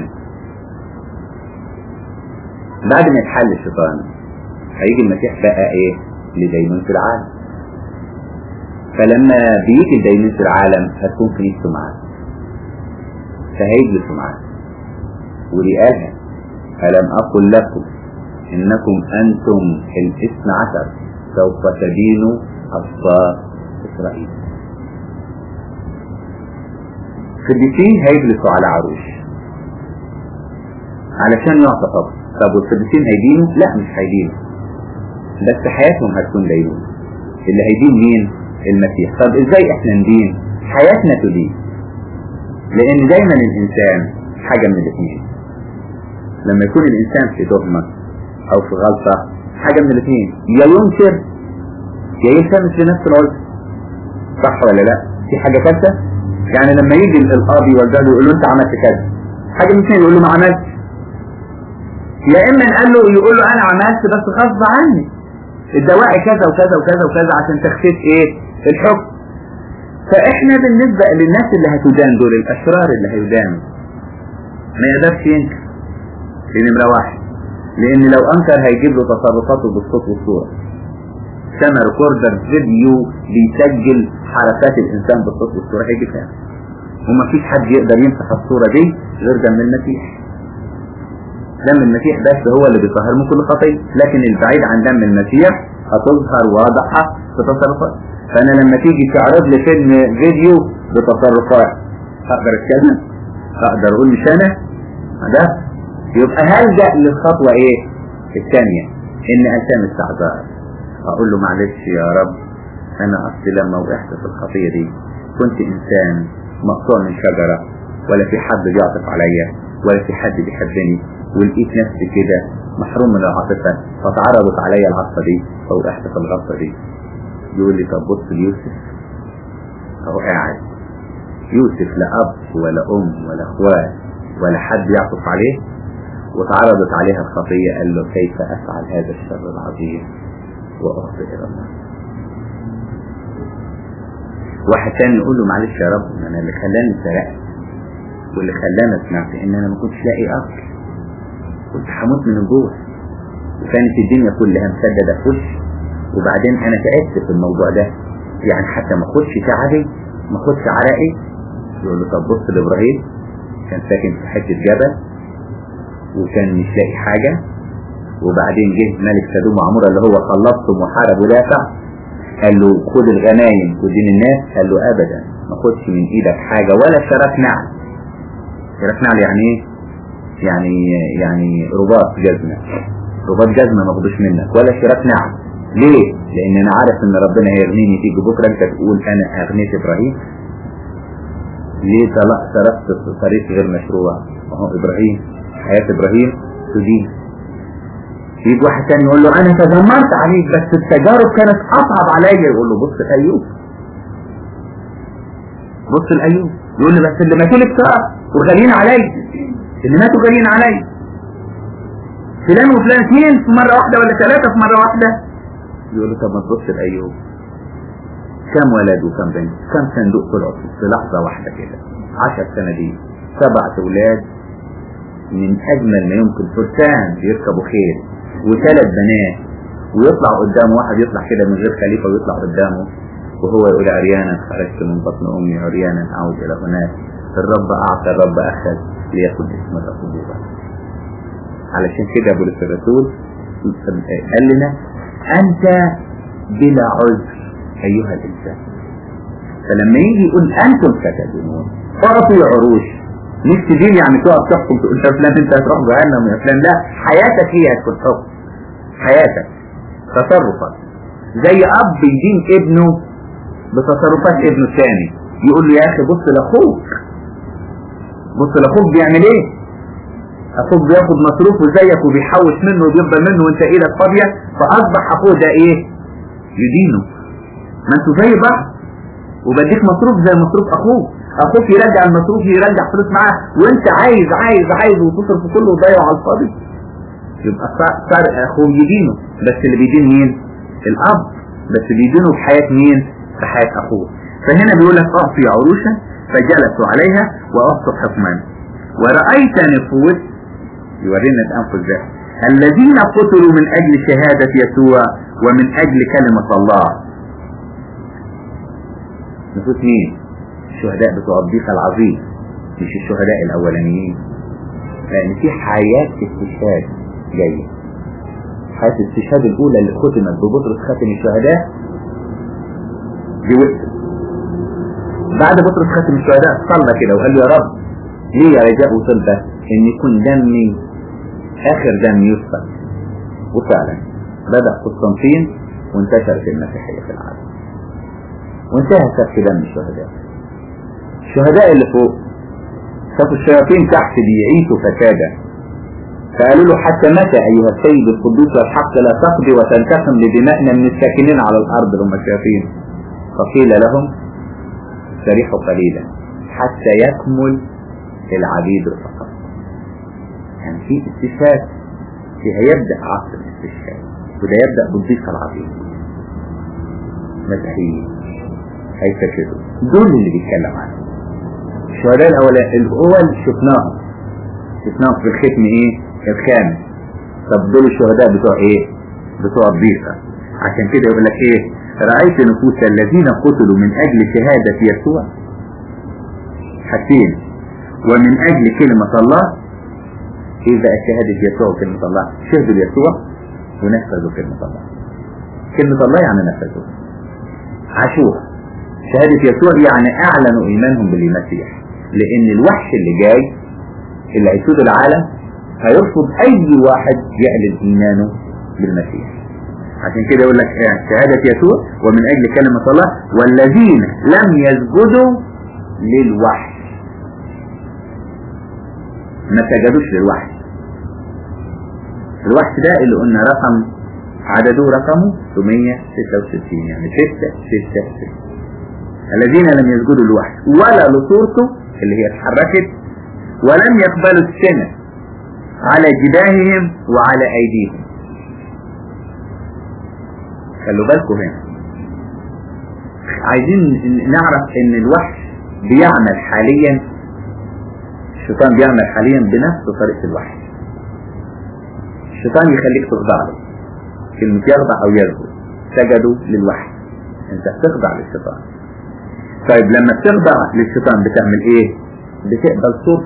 بعد ما يتحل الشيطان هيجي المسيح بقى إيه؟ لدينون في العالم. فلما بيجي الدينون في العالم هتكون كنيسته معاه فهيجلسوا معاه ودي قالها ألم أقل لكم إنكم أنتم الاثنى عشر سوف تدينوا أبصار إسرائيل القديسين هيجلسوا على عروش علشان يعطى طب طب والقديسين هيدينوا؟ لا مش هيدينوا بس حياتهم هتكون دينون اللي هيدين مين؟ المسيح طب ازاي احنا ندين حياتنا تدين لان دايما الانسان حاجة من الاثنين لما يكون الانسان في تهمة او في غلطة حاجة من الاثنين يا ينكر يا يلتمس لنفس العذر صح ولا لا في حاجة ثالثة يعني لما يجي القاضي والده يقول له انت عملت كذا حاجة من الاثنين يقول له ما عملتش يا اما قال له يقول له انا عملت بس غصب عني الدواعي كذا وكذا وكذا وكذا عشان تخفيف ايه الحكم فاحنا بالنسبة للناس اللي هتدان دول الاشرار اللي هيدانوا ما يقدرش ينكر دي نمرة واحد لان لو انكر هيجيب له تصرفاته بالصوت والصورة كما ريكوردر فيديو بيسجل حركات الانسان بالصوت والصورة هيجيبها ومفيش حد يقدر يمسح الصورة دي غير دم المسيح دم المسيح بس هو اللي بيطهر من كل خطية لكن البعيد عن دم المسيح هتظهر واضحة في تصرفات فانا لما تيجي تعرض لي فيلم فيديو بتصرفات اقدر اتكلم اقدر اقول مش انا ده يبقى هلجأ للخطوة ايه الثانية ان التمس اعذار اقول له معلش يا رب انا اصلي لما وقعت في الخطية دي كنت انسان مقطوع من شجرة ولا في حد بيعطف عليا ولا في حد بيحبني ولقيت نفسي كده محروم من العاطفة فتعرضت عليا العاطفة دي فوقعت في الغلطة دي يقول لي طب بص ليوسف اهو قاعد يوسف لا اب ولا ام ولا اخوات ولا حد يعطف عليه وتعرضت عليها الخطية قال له كيف افعل هذا الشر العظيم واخطئ الى الله واحد تاني يقول له معلش يا رب انا اللي خلاني سرقت واللي خلاني سمعت ان انا ما كنتش لاقي اكل كنت هموت من الجوع وكانت الدنيا كلها مسدده في وشي وبعدين انا تعبت في الموضوع ده يعني حتى ما اخدش تعبي ما اخدش عرقي يقول له طب بص لابراهيم كان ساكن في حته جبل وكان مش لاقي حاجه وبعدين جه ملك سدوم وعمورة اللي هو خلصهم وحارب ودافع قال له خد الغنايم ودين الناس قال له ابدا ما خدش من ايدك حاجه ولا شرف نعل شرف نعل يعني ايه يعني يعني رباط جزمه رباط جزمه ما اخدوش منك ولا شرف نعل ليه لان انا عارف ان ربنا هيغنيني تيجي بكره انت تقول انا اغنيت ابراهيم ليه طلع صرفت في طريق غير مشروع ما هو ابراهيم حياه ابراهيم تدين يجي واحد تاني يقول له انا تذمرت عليك بس التجارب كانت اصعب عليا يقول له بص لايوب بص لايوب يقول لي بس اللي ماتوا لي بتاع وغاليين عليا اللي ماتوا غاليين عليا فلان وفلان اثنين في مره واحده ولا ثلاثه في مره واحده يقول له طب ما تبص لايوب كم ولد وكم بنت كم صندوق طلعوا في لحظه واحده كده 10 صناديق سبعة اولاد من اجمل ما يمكن فرسان بيركبوا خيل وثلاث بنات ويطلع قدامه واحد يطلع كده من غير خليفة ويطلع قدامه وهو يقول عريانا خرجت من بطن أمي عريانا أعود إلى هناك الرب أعطى الرب أخذ ليأخذ اسم العقوبة علشان كده بولس الرسول قال لنا أنت بلا عذر أيها الإنسان فلما يجي يقول أنتم ستدينون أعطي عروش مش تدين يعني تقف تحكم تقول يا فلان انت هتروح جهنم يا فلان لا حياتك هي هتكون حكم حياتك تصرفك زي اب يدين ابنه بتصرفات ابنه الثاني يقول له يا اخي بص لاخوك بص لاخوك بيعمل ايه اخوك بياخد مصروفه زيك وبيحوش منه وبيقبل منه وانت ايدك فاضيه فاصبح اخوه ده ايه يدينه ما انتوا زي بعض وبديك مصروف زي مصروف اخوك اخوك يرجع المصروف يرجع فلوس معاه وانت عايز عايز عايز وتصرف كله وتضيعه على الفاضي يبقى صار اخوه يدينه بس اللي بيدين مين الاب بس بيدينه بحياة مين بحياة اخوه فهنا بيقول لك اعطي عروشا فجلسوا عليها واعطوا حكما ورأيت نفوس يورينا الانفس ده الذين قتلوا من اجل شهادة يسوع ومن اجل كلمة الله نفوس مين الشهداء بتوع الضيق العظيم مش الشهداء الاولانيين لان في حياة استشهاد جاية حياة الاستشهاد الاولى اللي ختمت ببطرس خاتم الشهداء دي وقفت بعد بطرس خاتم الشهداء صلى كده وقال له يا رب ليه يا رجاء وصلت ان يكون دمي اخر دم يسفك وفعلا بدأ قسطنطين وانتشر في المسيحية في العالم وانتهى سفك دم الشهداء الشهداء اللي فوق شافوا الشياطين تحت بيعيشوا فسادا فقالوا له حتى متى ايها السيد القدوس والحق لا تقضي وتنتقم لدمائنا من الساكنين على الارض هم الشياطين فقيل لهم استريحوا قليلا حتى يكمل العبيد فقط يعني في استشهاد فيها يبدأ عصر الاستشهاد وده يبدأ بالضيقة العظيمة مسيحيين هيستشهدوا دول اللي بيتكلم عنهم الشهداء الأولى الأول شفناهم شفناهم في الختم إيه؟ الخامس طب دول الشهداء بتوع إيه؟ بتوع الضيقة عشان كده يقول لك إيه؟ رأيت نفوس الذين قتلوا من أجل شهادة يسوع حاجتين ومن أجل كلمة الله إيه بقى شهادة يسوع وكلمة الله شهدوا يسوع ونفذوا كلمة الله كلمة الله يعني نفذوا عاشوها شهادة يسوع يعني أعلنوا إيمانهم بالمسيح لأن الوحش اللي جاي اللي هيسود العالم هيرفض أي واحد يعلن إيمانه بالمسيح عشان كده يقول لك شهادة يسوع ومن أجل كلمة الله والذين لم يسجدوا للوحش ما سجدوش للوحش الوحش ده اللي قلنا رقم عدده رقمه 666 يعني 6 6 6 الذين لم يسجدوا للوحش ولا لصورته اللي هي اتحركت ولم يقبلوا السنة على جباههم وعلى أيديهم خلوا بالكم هنا عايزين نعرف ان الوحش بيعمل حاليا الشيطان بيعمل حاليا بنفس طريقة الوحش الشيطان يخليك تخضع له كلمة يخضع او يسجد سجدوا للوحش انت بتخضع للشيطان طيب لما بتخضع للشيطان بتعمل ايه بتقبل صوت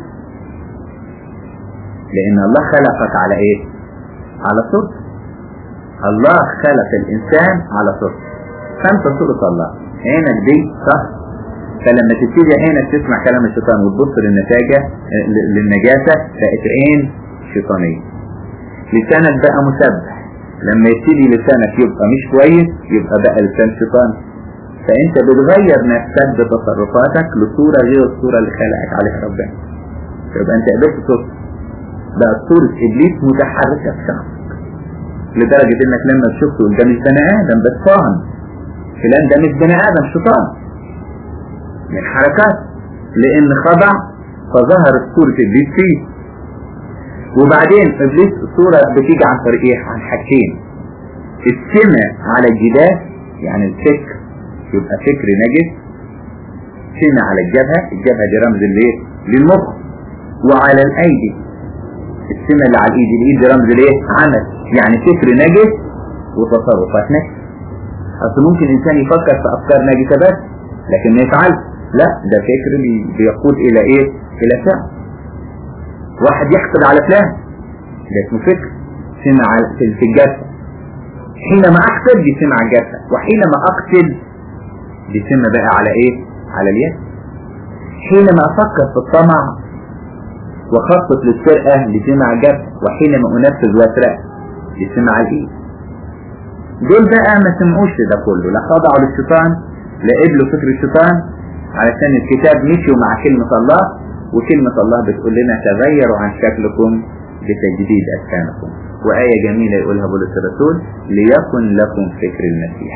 لان الله خلقك على ايه على صوت الله خلق الانسان على صوت فانت صورة الله عينك دي صح فلما تبتدي عينك تسمع كلام الشيطان وتبص للنتاجة للنجاسة بقت عين شيطانية لسانك بقى مسبح لما يبتدي لسانك يبقى مش كويس يبقى بقى لسان شيطان فانت بتغير نفسك بتصرفاتك لصورة غير الصورة اللي خلقك عليها ربنا يبقى انت قبلت صورة بقى صورة ابليس متحركة في شخصك لدرجة انك لما شفته تقول ده مش بني ادم ده شيطان فلان ده مش بني ادم شيطان من حركات لان خضع فظهرت صورة ابليس فيه وبعدين ابليس الصورة بتيجي عن طريق ايه عن حاجتين السمة على الجدار يعني الفكر يبقى فكر نجس سمة على الجبهة الجبهة دي رمز الايه للمخ وعلى الايدي السمة اللي على الايد الايد دي رمز الايه عمل يعني فكر نجس وتصرفات نجس اصل ممكن انسان يفكر في افكار نجسة بس لكن ما يفعل لا ده فكر بيقود الى ايه الى فعل واحد يحقد على فلان ده اسمه فكر سمع على في الجسد حينما اقتل دي سمع على الجسد وحينما اقتل دي سمع بقى على ايه على اليد حينما افكر في الطمع وخطط للسرقة دي سمع على الجسد وحينما انفذ واسرق دي سمع على الايد دول بقى ما سمعوش ده كله لا خضعوا للشيطان لا قبلوا فكر الشيطان علشان الكتاب مشوا مع كلمة الله وكلمة الله بتقول لنا تغيروا عن شكلكم بتجديد أذهانكم وآية جميلة يقولها بولس الرسول ليكن لكم فكر المسيح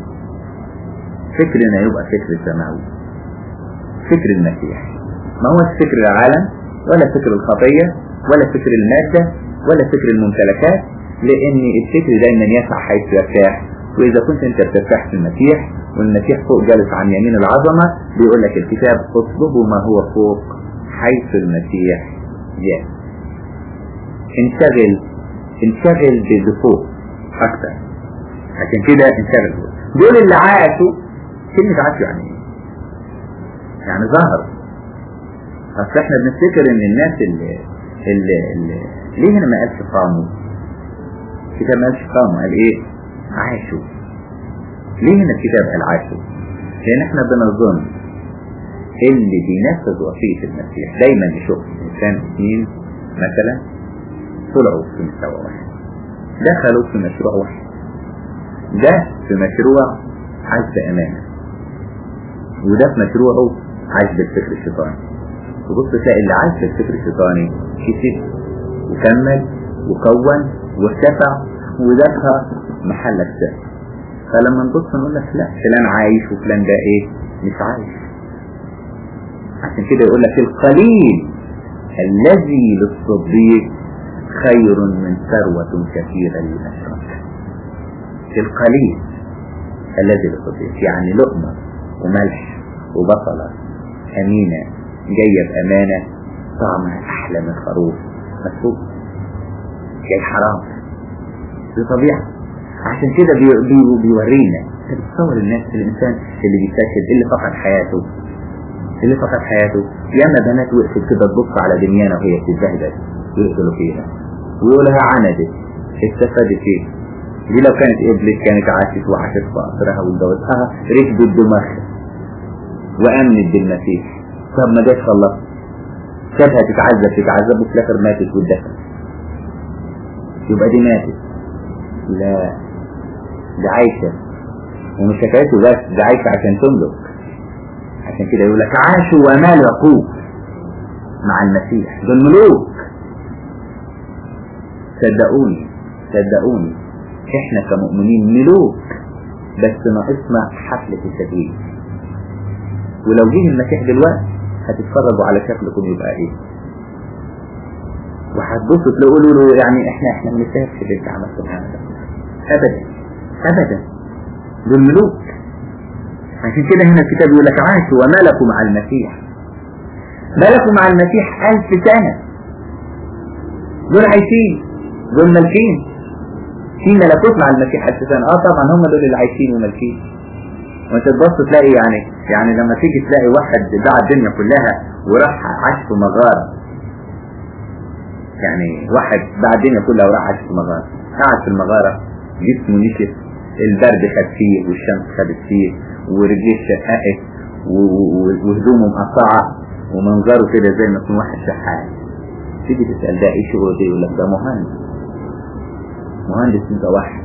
فكرنا يبقى فكر سماوي فكر المسيح ما هو فكر العالم ولا فكر الخطية ولا فكر المادة ولا فكر الممتلكات لأن الفكر دايما يسعى حيث يرتاح وإذا كنت أنت بترتاح في المسيح والمسيح فوق جالس عن يمين العظمة بيقول لك الكتاب اطلبوا ما هو فوق حيث المسيح جاء انشغل انشغل بالفوق اكتر عشان كده انشغل فوق دول اللي عاشوا كلمة عاشوا يعني ايه يعني ظهر اصل احنا بنفتكر ان الناس اللي, اللي, اللي ليه هنا ما قالش قاموا الكتاب ما قالش قاموا قال ايه عاشوا ليه هنا الكتاب قال عاشوا لان احنا بنظن اللي بينفذ وصية المسيح دايما نشوف انسان اثنين مثلا طلعوا في مستوى واحد دخلوا في مشروع واحد ده في مشروع عاش بأمانة وده في مشروعه عاش بالفكر الشيطاني تبص تلاقي اللي عاش بالفكر الشيطاني كسب وكمل وكون وارتفع ودخل محل السهل فلما نبص نقول لك لا فلان عايش وفلان ده ايه مش عايش عشان كده يقول لك القليل الذي للصديق خير من ثروة كثيرة للأشرار القليل الذي بقدر يعني لقمة وملح وبصلة أمينة جاية بأمانة طعمها أحلى من خروف مسفوق جاي حرام دي طبيعة عشان كده بي بي بيورينا تصور الناس الإنسان اللي بيفشل اللي فقد حياته اللي فقد حياته ياما بنات وقفت كده تبص على دنيانا وهي بتتبهدل ويقتلوا فيها ويقولها عندت استفادت ايه دي لو كانت قبلت كانت عاشت وعاشت في قصرها واتجوزها ركبت دماغها وامنت بالمسيح طب ما جاش خلصت سابها تتعذب تتعذب وفي الاخر ماتت واتدفن يبقى دي ماتت لا دي عايشة ومش حكايته بس دي عايشة عشان تملك عشان كده يقول لك عاشوا وملكوا مع المسيح دول ملوك صدقوني صدقوني احنا كمؤمنين ملوك بس ناقصنا حفلة التدريب ولو جه المسيح دلوقتي هتتفرجوا على شكلكم يبقى ايه وهتبصوا تقولوا له يعني احنا احنا ما نستاهلش اللي انت عملته معانا ده ابدا ابدا دول ملوك عشان كده هنا الكتاب يقول لك عاشوا وملكوا مع المسيح ملكوا مع المسيح ألف سنة دول عايشين دول مالكين في ملكوت مع المسيح ألف سنة اه طبعا هم دول اللي عايشين ومالكين وانت تبص تلاقي يعني يعني لما تيجي تلاقي واحد باع الدنيا كلها وراح عاش في مغارة يعني واحد باع الدنيا كلها وراح عاش في مغارة قعد في المغارة جسمه نشف البرد خد فيه والشمس خدت فيه ورجليه شققت وهدومه مقطعة ومنظره كده زي ما يكون واحد شحات تيجي تسأل ده ايه شغله ده يقول لك ده مهندس مهندس انت واحد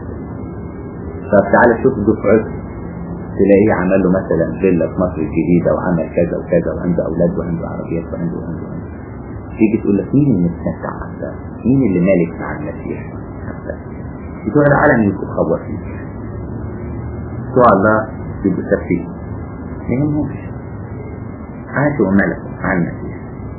طب تعالى شوف دفعته تلاقيه عمل له مثلا فيلا في مصر الجديدة وعمل كذا وكذا وعنده أولاد وعنده عربيات وعنده وعنده وعنده تيجي تقول لك مين اللي متمتع أكتر؟ مين اللي مالك مع المسيح أكتر؟ بتوع العالم يبقوا خبر فيك بتوع الله يبقوا سفيه ما يهمهمش عاشوا وملكوا مع المسيح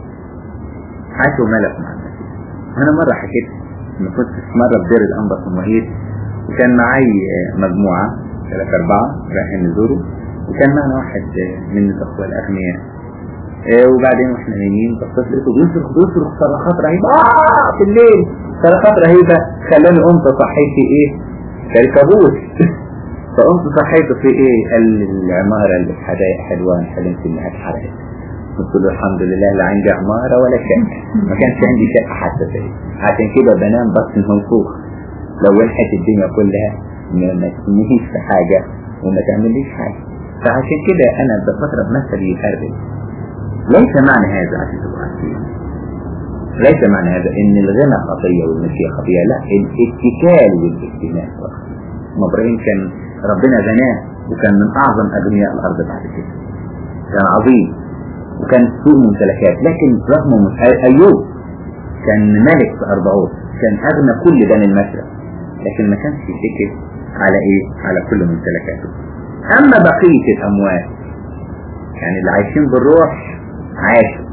عاشوا وملكوا مع المسيح أنا مرة حكيت إن كنت في مرة في دير الأنبا في المهيد وكان معي مجموعة ثلاثة أربعة رايحين نزوره وكان معنا واحد من الأخوة الأغنياء وبعدين واحنا نايمين بصيت لقيته بيصرخ بيصرخ صرخات رهيبة آه في الليل صرخات رهيبة خلاني قمت صحيت في إيه؟ كالكابوس فقمت صحيت في إيه؟ قال العمارة اللي في حدائق حلوان حلمت إنها اتحرقت قلت له الحمد لله لا عندي عمارة ولا شقة ما كانش عندي شقة حتى فيه عشان كده بنام بطن منفوخ لو ولحت الدنيا كلها ما تسميش في حاجة وما تعمليش حاجة فعشان كده أنا بضرب مثل يخرب ليس معنى هذا عشان تبقى عارفين ليس معنى هذا ان الغنى خطية والمشيئة خطية لا الاتكال والاستهلاك ما ابراهيم كان ربنا غناه وكان من اعظم اغنياء الارض بعد كده كان عظيم وكان سوء ممتلكات لكن رغم ايوب كان ملك في اربعون كان اغنى كل بني المشرق لكن ما كانش يشكل على ايه على كل ممتلكاته اما بقية الاموال يعني اللي عايشين بالروح عاشوا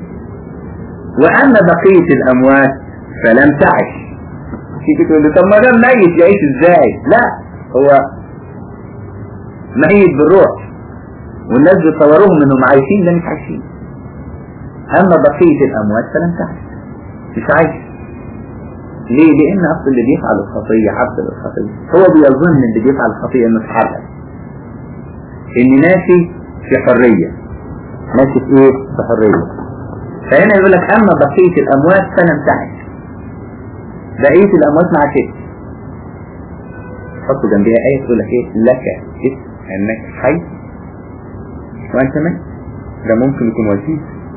واما بقية الاموات فلم تعش تيجي تقول لي طب ما دام ميت يعيش ازاي لا هو ميت بالروح والناس بيصوروهم انهم عايشين ده مش عايشين اما بقية الاموات فلم تعش مش عايش ليه لان اصل اللي بيفعل الخطية عبد للخطية هو بيظن اللي بيفعل الخطية انه اتحرك ان ماشي في حرية ماشي في ايه في حرية فهنا يقول لك اما بقية الاموات فلم تعش بقية الاموات ما عاشتش حطوا جنبها ايه تقول لك ايه لك اسم انك حي وانت ميت ده ممكن يكون وسيط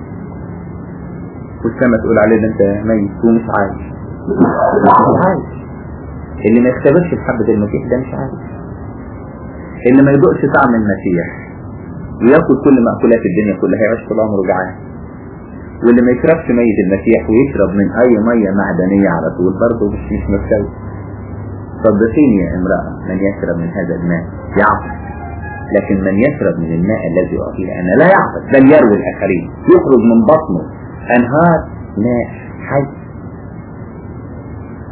والسما تقول عليه ده انت ميت ومش عايش مش عايش اللي ما يختبرش بحبة المسيح ده مش عايش اللي ما يدوقش طعم المسيح وياكل كل مأكولات الدنيا كلها هيعيش طول عمره جعان واللي ما يشربش مية المسيح ويشرب من اي مية معدنية على طول برضه مش مش مستوي صدقيني يا امرأة من يشرب من هذا الماء يعطش لكن من يشرب من الماء الذي أعطيه أنا لا يعطش بل يروي الآخرين يخرج من بطنه أنهار ماء حي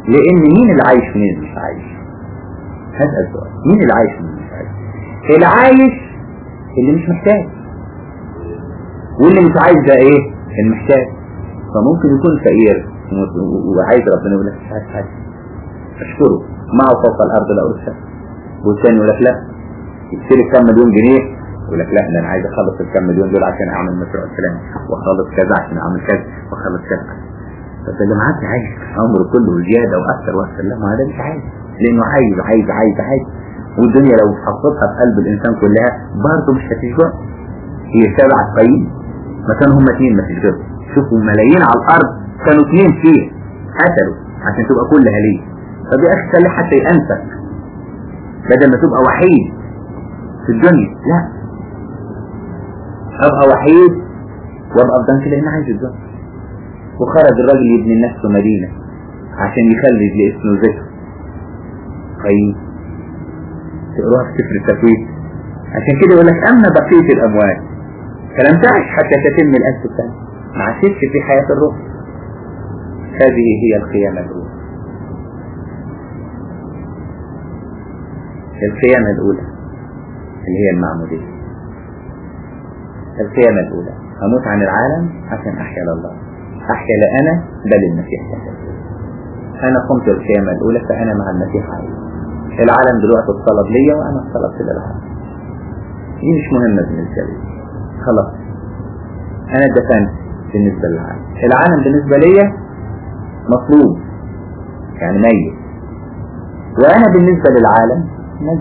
لان مين اللي عايش ومين اللي مش عايش هذا السؤال مين اللي عايش ومين اللي مش عايش اللي عايش اللي مش محتاج واللي مش عايز ده ايه المحتاج فممكن يكون فقير وعايز ربنا يقول لك مش عايز حاجه اشكره معه فوق الارض لا ارسل والثاني يقول لك لا يشتري كام مليون جنيه يقول لك لا ده انا عايز اخلص الكام مليون دول عشان اعمل مشروع الفلاني واخلص كذا عشان اعمل كذا واخلص كذا بس اللي معاك عايز عمره كله زياده واكثر واكثر لا ما هذا مش عايز لانه عايز عايز عايز عايز والدنيا لو حطيتها في قلب الانسان كلها برضه مش هتشبع هي سبع طيب ما كانوا هم اثنين ما تشبعوا شوفوا ملايين على الارض كانوا اثنين فيه قتلوا عشان تبقى كلها ليه طب يا اخي خلي حتى ينسك بدل ما تبقى وحيد في الدنيا لا ابقى وحيد وابقى في ضنك لان عايز الدنيا وخرج الراجل يبني لنفسه مدينة عشان يخلد لاسمه ذكر طيب تقروها في سفر التكوين عشان كده يقول لك اما بقية الاموال فلم تعش حتى تتم الالف سنة ما عاشتش في حياة الروح هذه هي القيامة الأولى القيامة الأولى اللي هي المعمودية القيامة الأولى أموت عن العالم عشان أحيا لله أحيا لا أنا بل المسيح تحيا أنا قمت القيامة الأولى فأنا مع المسيح عايز العالم دلوقتي اتصلب ليا وأنا اتصلبت للعالم دي مش مهمة بالنسبة لي خلاص أنا دفنت بالنسبة للعالم العالم بالنسبة ليا مطلوب يعني ميت وأنا بالنسبة للعالم ميت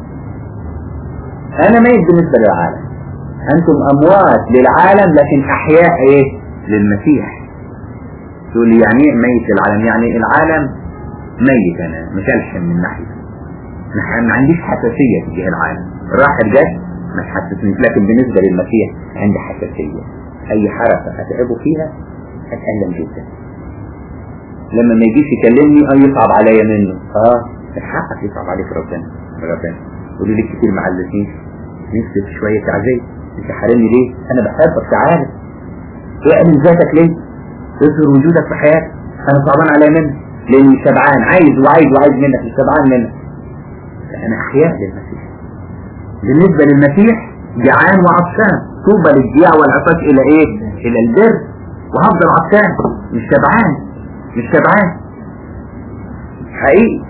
أنا ميت بالنسبة للعالم أنتم أموات للعالم لكن أحياء إيه للمسيح تقول لي يعني ايه ميت للعالم يعني العالم ميت أنا مشلحم من ناحية ما عنديش حساسية تجاه العالم راح الجد ما تحسسنيش لكن بالنسبة للمسيح عندي حساسية أي حركة أتعبه فيها أتألم جدا لما ما يجيش يكلمني اه يصعب عليا منه اه حقك يصعب عليك ربنا ربنا قولوا لي كتير ما علتنيش نفسي في شوية تعزية انت حارمني ليه انا بحبك تعالى اعمل ذاتك ليه اظهر وجودك في حياتك انا صعبان عليا منك لاني شبعان عايز وعايز وعايز منك مش شبعان منك انا احياء للمسيح بالنسبة للمسيح جعان وعطشان طوبى للجياع والعطش الى ايه الى البر وهفضل عطشان مش شبعان مش شبعان حقيقي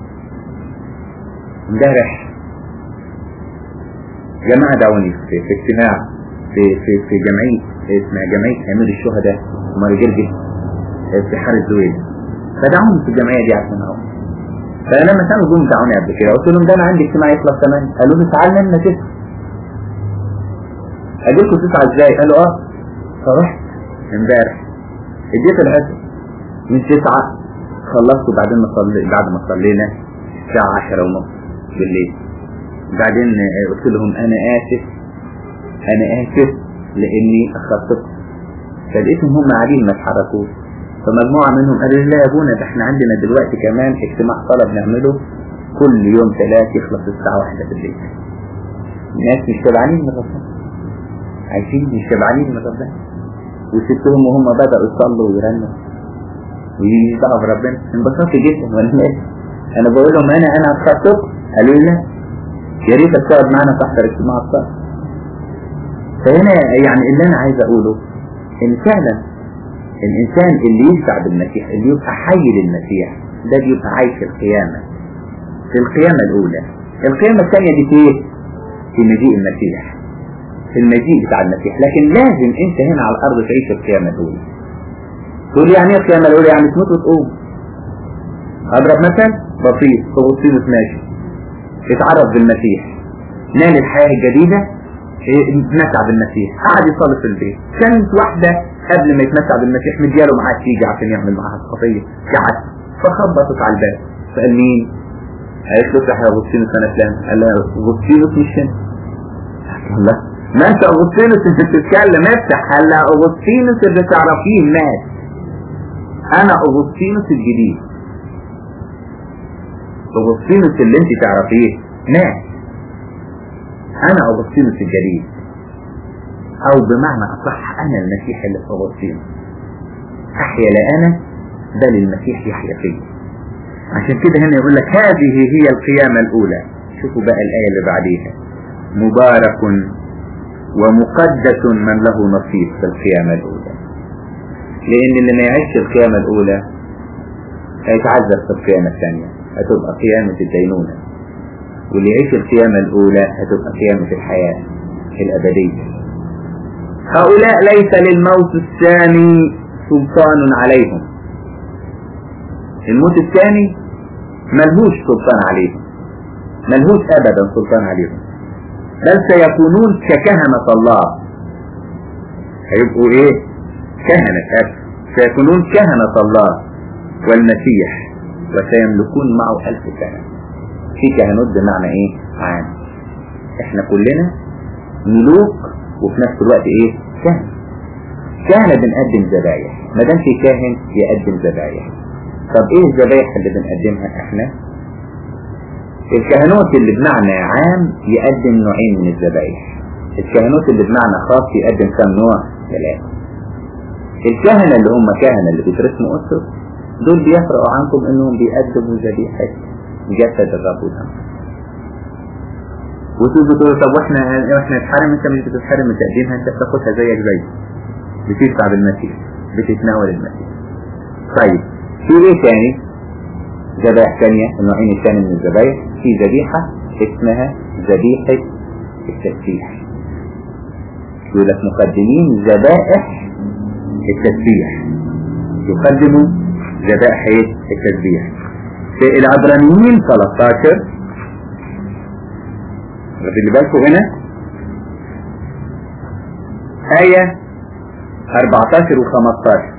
امبارح جماعة دعوني في, في اجتماع في في في جمعية اسمها جمعية أمير الشهداء عمر جرجس في حار الزويل فدعوني في الجمعية دي عشان أقوم فلما كانوا جم دعوني قبل كده قلت لهم ده أنا عندي اجتماع يخلص كمان قالوا لي تعالى لنا تسعة أجيلكم تسعة ازاي؟ قالوا اه فرحت امبارح اديت العشاء من تسعة خلصت وبعدين ما صلي بعد ما صلينا الساعة عشرة ونص بالليل بعدين قلت لهم انا اسف انا اسف لاني اخرتكم فلقيتهم هم قاعدين ما اتحركوش فمجموعة منهم قالوا لي لا يا ابونا ده احنا عندنا دلوقتي كمان اجتماع صلاة بنعمله كل يوم ثلاث يخلص الساعة واحدة بالليل الناس مش شبعانين من ربنا عايشين مش شبعانين من ربنا وسبتهم وهم بدأوا يصلوا ويرنوا ويدعوا بربنا انبسطت جدا وانا ماشي انا بقول لهم انا انا اخرتكم قالوا لي لا يا ريتك تقعد معانا تحت اجتماع الصلاة فهنا يعني اللي انا عايز اقوله ان فعلا الانسان اللي يشبع بالمسيح اللي يبقى حي للمسيح ده بيبقى عايش القيامة في القيامة الاولى القيامة الثانية دي في ايه؟ في مجيء المسيح في المجيء بتاع المسيح لكن لازم انت هنا على الارض تعيش القيامة الاولى تقول يعني ايه القيامة الاولى يعني تموت وتقوم اضرب مثل بسيط اغسطينوس ماشي اتعرف بالمسيح نال الحياة الجديدة اتمتع بالمسيح قعد يصلي في البيت كانت واحدة قبل ما يتمتع بالمسيح مدياله معاه تيجي عشان يعمل معاها خطية قعد فخبطت على الباب فقال مين؟ قالت له افتح يا اغسطينوس انا فلان قال لها اغسطينوس مش هنا لا ما انت اغسطينوس انت بتتكلم افتح قال لها اغسطينوس اللي تعرفيه مات انا اغسطينوس الجديد اغسطينوس اللي انت تعرفيه مات انا اغسطينوس الجديد او بمعنى اصح انا المسيح اللي في اغسطينوس احيا لا انا بل المسيح يحيا فيا عشان كده هنا يقول لك هذه هي القيامة الأولى شوفوا بقى الآية اللي بعديها مبارك ومقدس من له نصيب في القيامة الأولى لأن اللي ما يعيش القيامة الأولى هيتعذب في القيامة الثانية هتبقى قيامة الدينونة واللي يعيش القيامة الأولى هتبقى قيامة الحياة الأبدية هؤلاء ليس للموت الثاني سلطان عليهم الموت الثاني ملهوش سلطان عليهم ملهوش أبدا سلطان عليهم بل سيكونون ككهنة الله هيبقوا ايه كهنة أب سيكونون كهنة الله والمسيح وسيملكون معه ألف سنة في كهنوت بمعنى ايه عام احنا كلنا ملوك وفي نفس الوقت ايه كهنة كهنة بنقدم ذبايح ما دام في كاهن يقدم ذبايح طب ايه الذبايح اللي بنقدمها احنا الكهنوت اللي بمعنى عام يقدم نوعين من الذبايح الكهنوت اللي بمعنى خاص يقدم كم نوع ثلاثة الكهنة اللي هم كهنة اللي بيترسموا أسر دول بيفرقوا عنكم انهم بيقدموا ذبيحة جسد الرب ودم وتيجي تقول طب واحنا احنا نتحرم انت مش بتتحرم من تقديمها انت بتاخدها زيك زي بتدفع بالمسيح بتتناول المسيح طيب في ايه تاني ذبائح ثانية النوعين الثاني من الذبائح في ذبيحة اسمها ذبيحة التسبيح يقول لك مقدمين ذبائح التسبيح يقدموا ذبائح التسبيح في العبرانيين 13 اللي بالكم هنا آية 14 و 15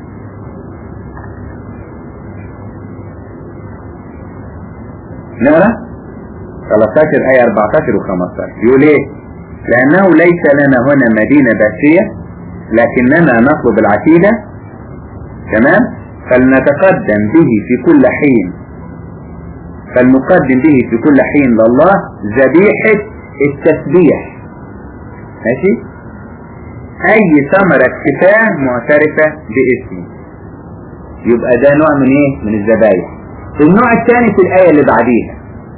نقرا 13 آية 14 و 15 يقول ايه لأنه ليس لنا هنا مدينة باسية لكننا نطلب العتيدة تمام فلنتقدم به في كل حين فلنقدم به في كل حين لله ذبيحة التسبيح ماشي أي ثمرة كفاية معترفة باسمه يبقى ده نوع من ايه من الذبايح النوع الثاني في الآية اللي بعديها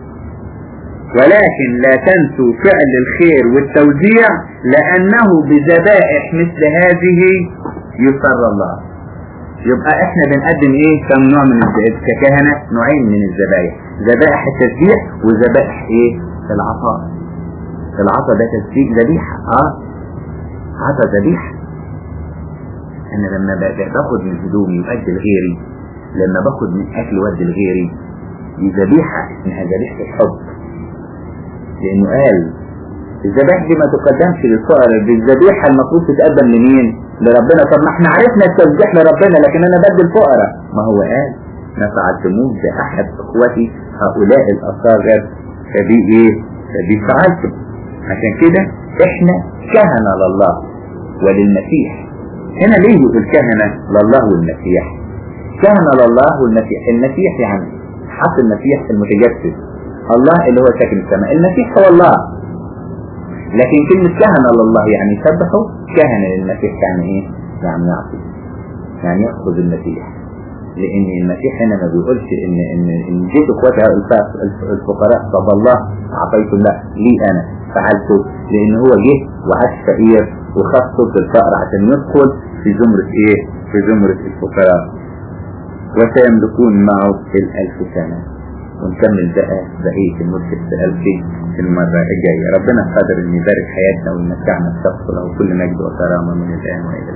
ولكن لا تنسوا فعل الخير والتوزيع لأنه بذبائح مثل هذه يسر الله يبقى احنا بنقدم ايه كم نوع من ككهنة نوعين من الذبائح ذبائح التسبيح وذبائح ايه العطاء العطاء ده تسبيح ذبيحة اه عطاء ذبيحة انا لما باخد من هدومي وادي لغيري لما باخد من اكل وادي لغيري دي ذبيحة اسمها ذبيحة الحب لانه قال الذبائح دي ما تقدمش للفقراء بالذبيحة المفروض تتقدم لمين لربنا طب ما احنا عرفنا التسبيح لربنا لكن انا بدي الفقراء ما هو قال ما فعلتموه بأحد اخوتي هؤلاء الاصاغر فدي ايه فدي فعلتم عشان كده احنا كهنة لله وللمسيح هنا ليه يقول كهنة لله والمسيح كهنة لله والمسيح المسيح يعني حق المسيح المتجسد الله اللي هو ساكن السماء المسيح هو الله لكن كلمة كهنة لله يعني سبحوا كهنة للمسيح يعني ايه يعني يعطي يعني يأخذ المسيح لان المسيح هنا ما بيقولش ان ان ان جيت اخواتي الفقراء طب الله اعطيته لا لي انا فعلته لان هو جه وعاش فقير وخصه في الفقر عشان يدخل في زمرة ايه في زمرة الفقراء وسيملكون معه الالف سنة ونكمل بقى بقية الملك الألفي في المرة الجاية ربنا قادر ان يبارك حياتنا ويمتعنا بشخصه له كل مجد وكرامة من الآن وإلى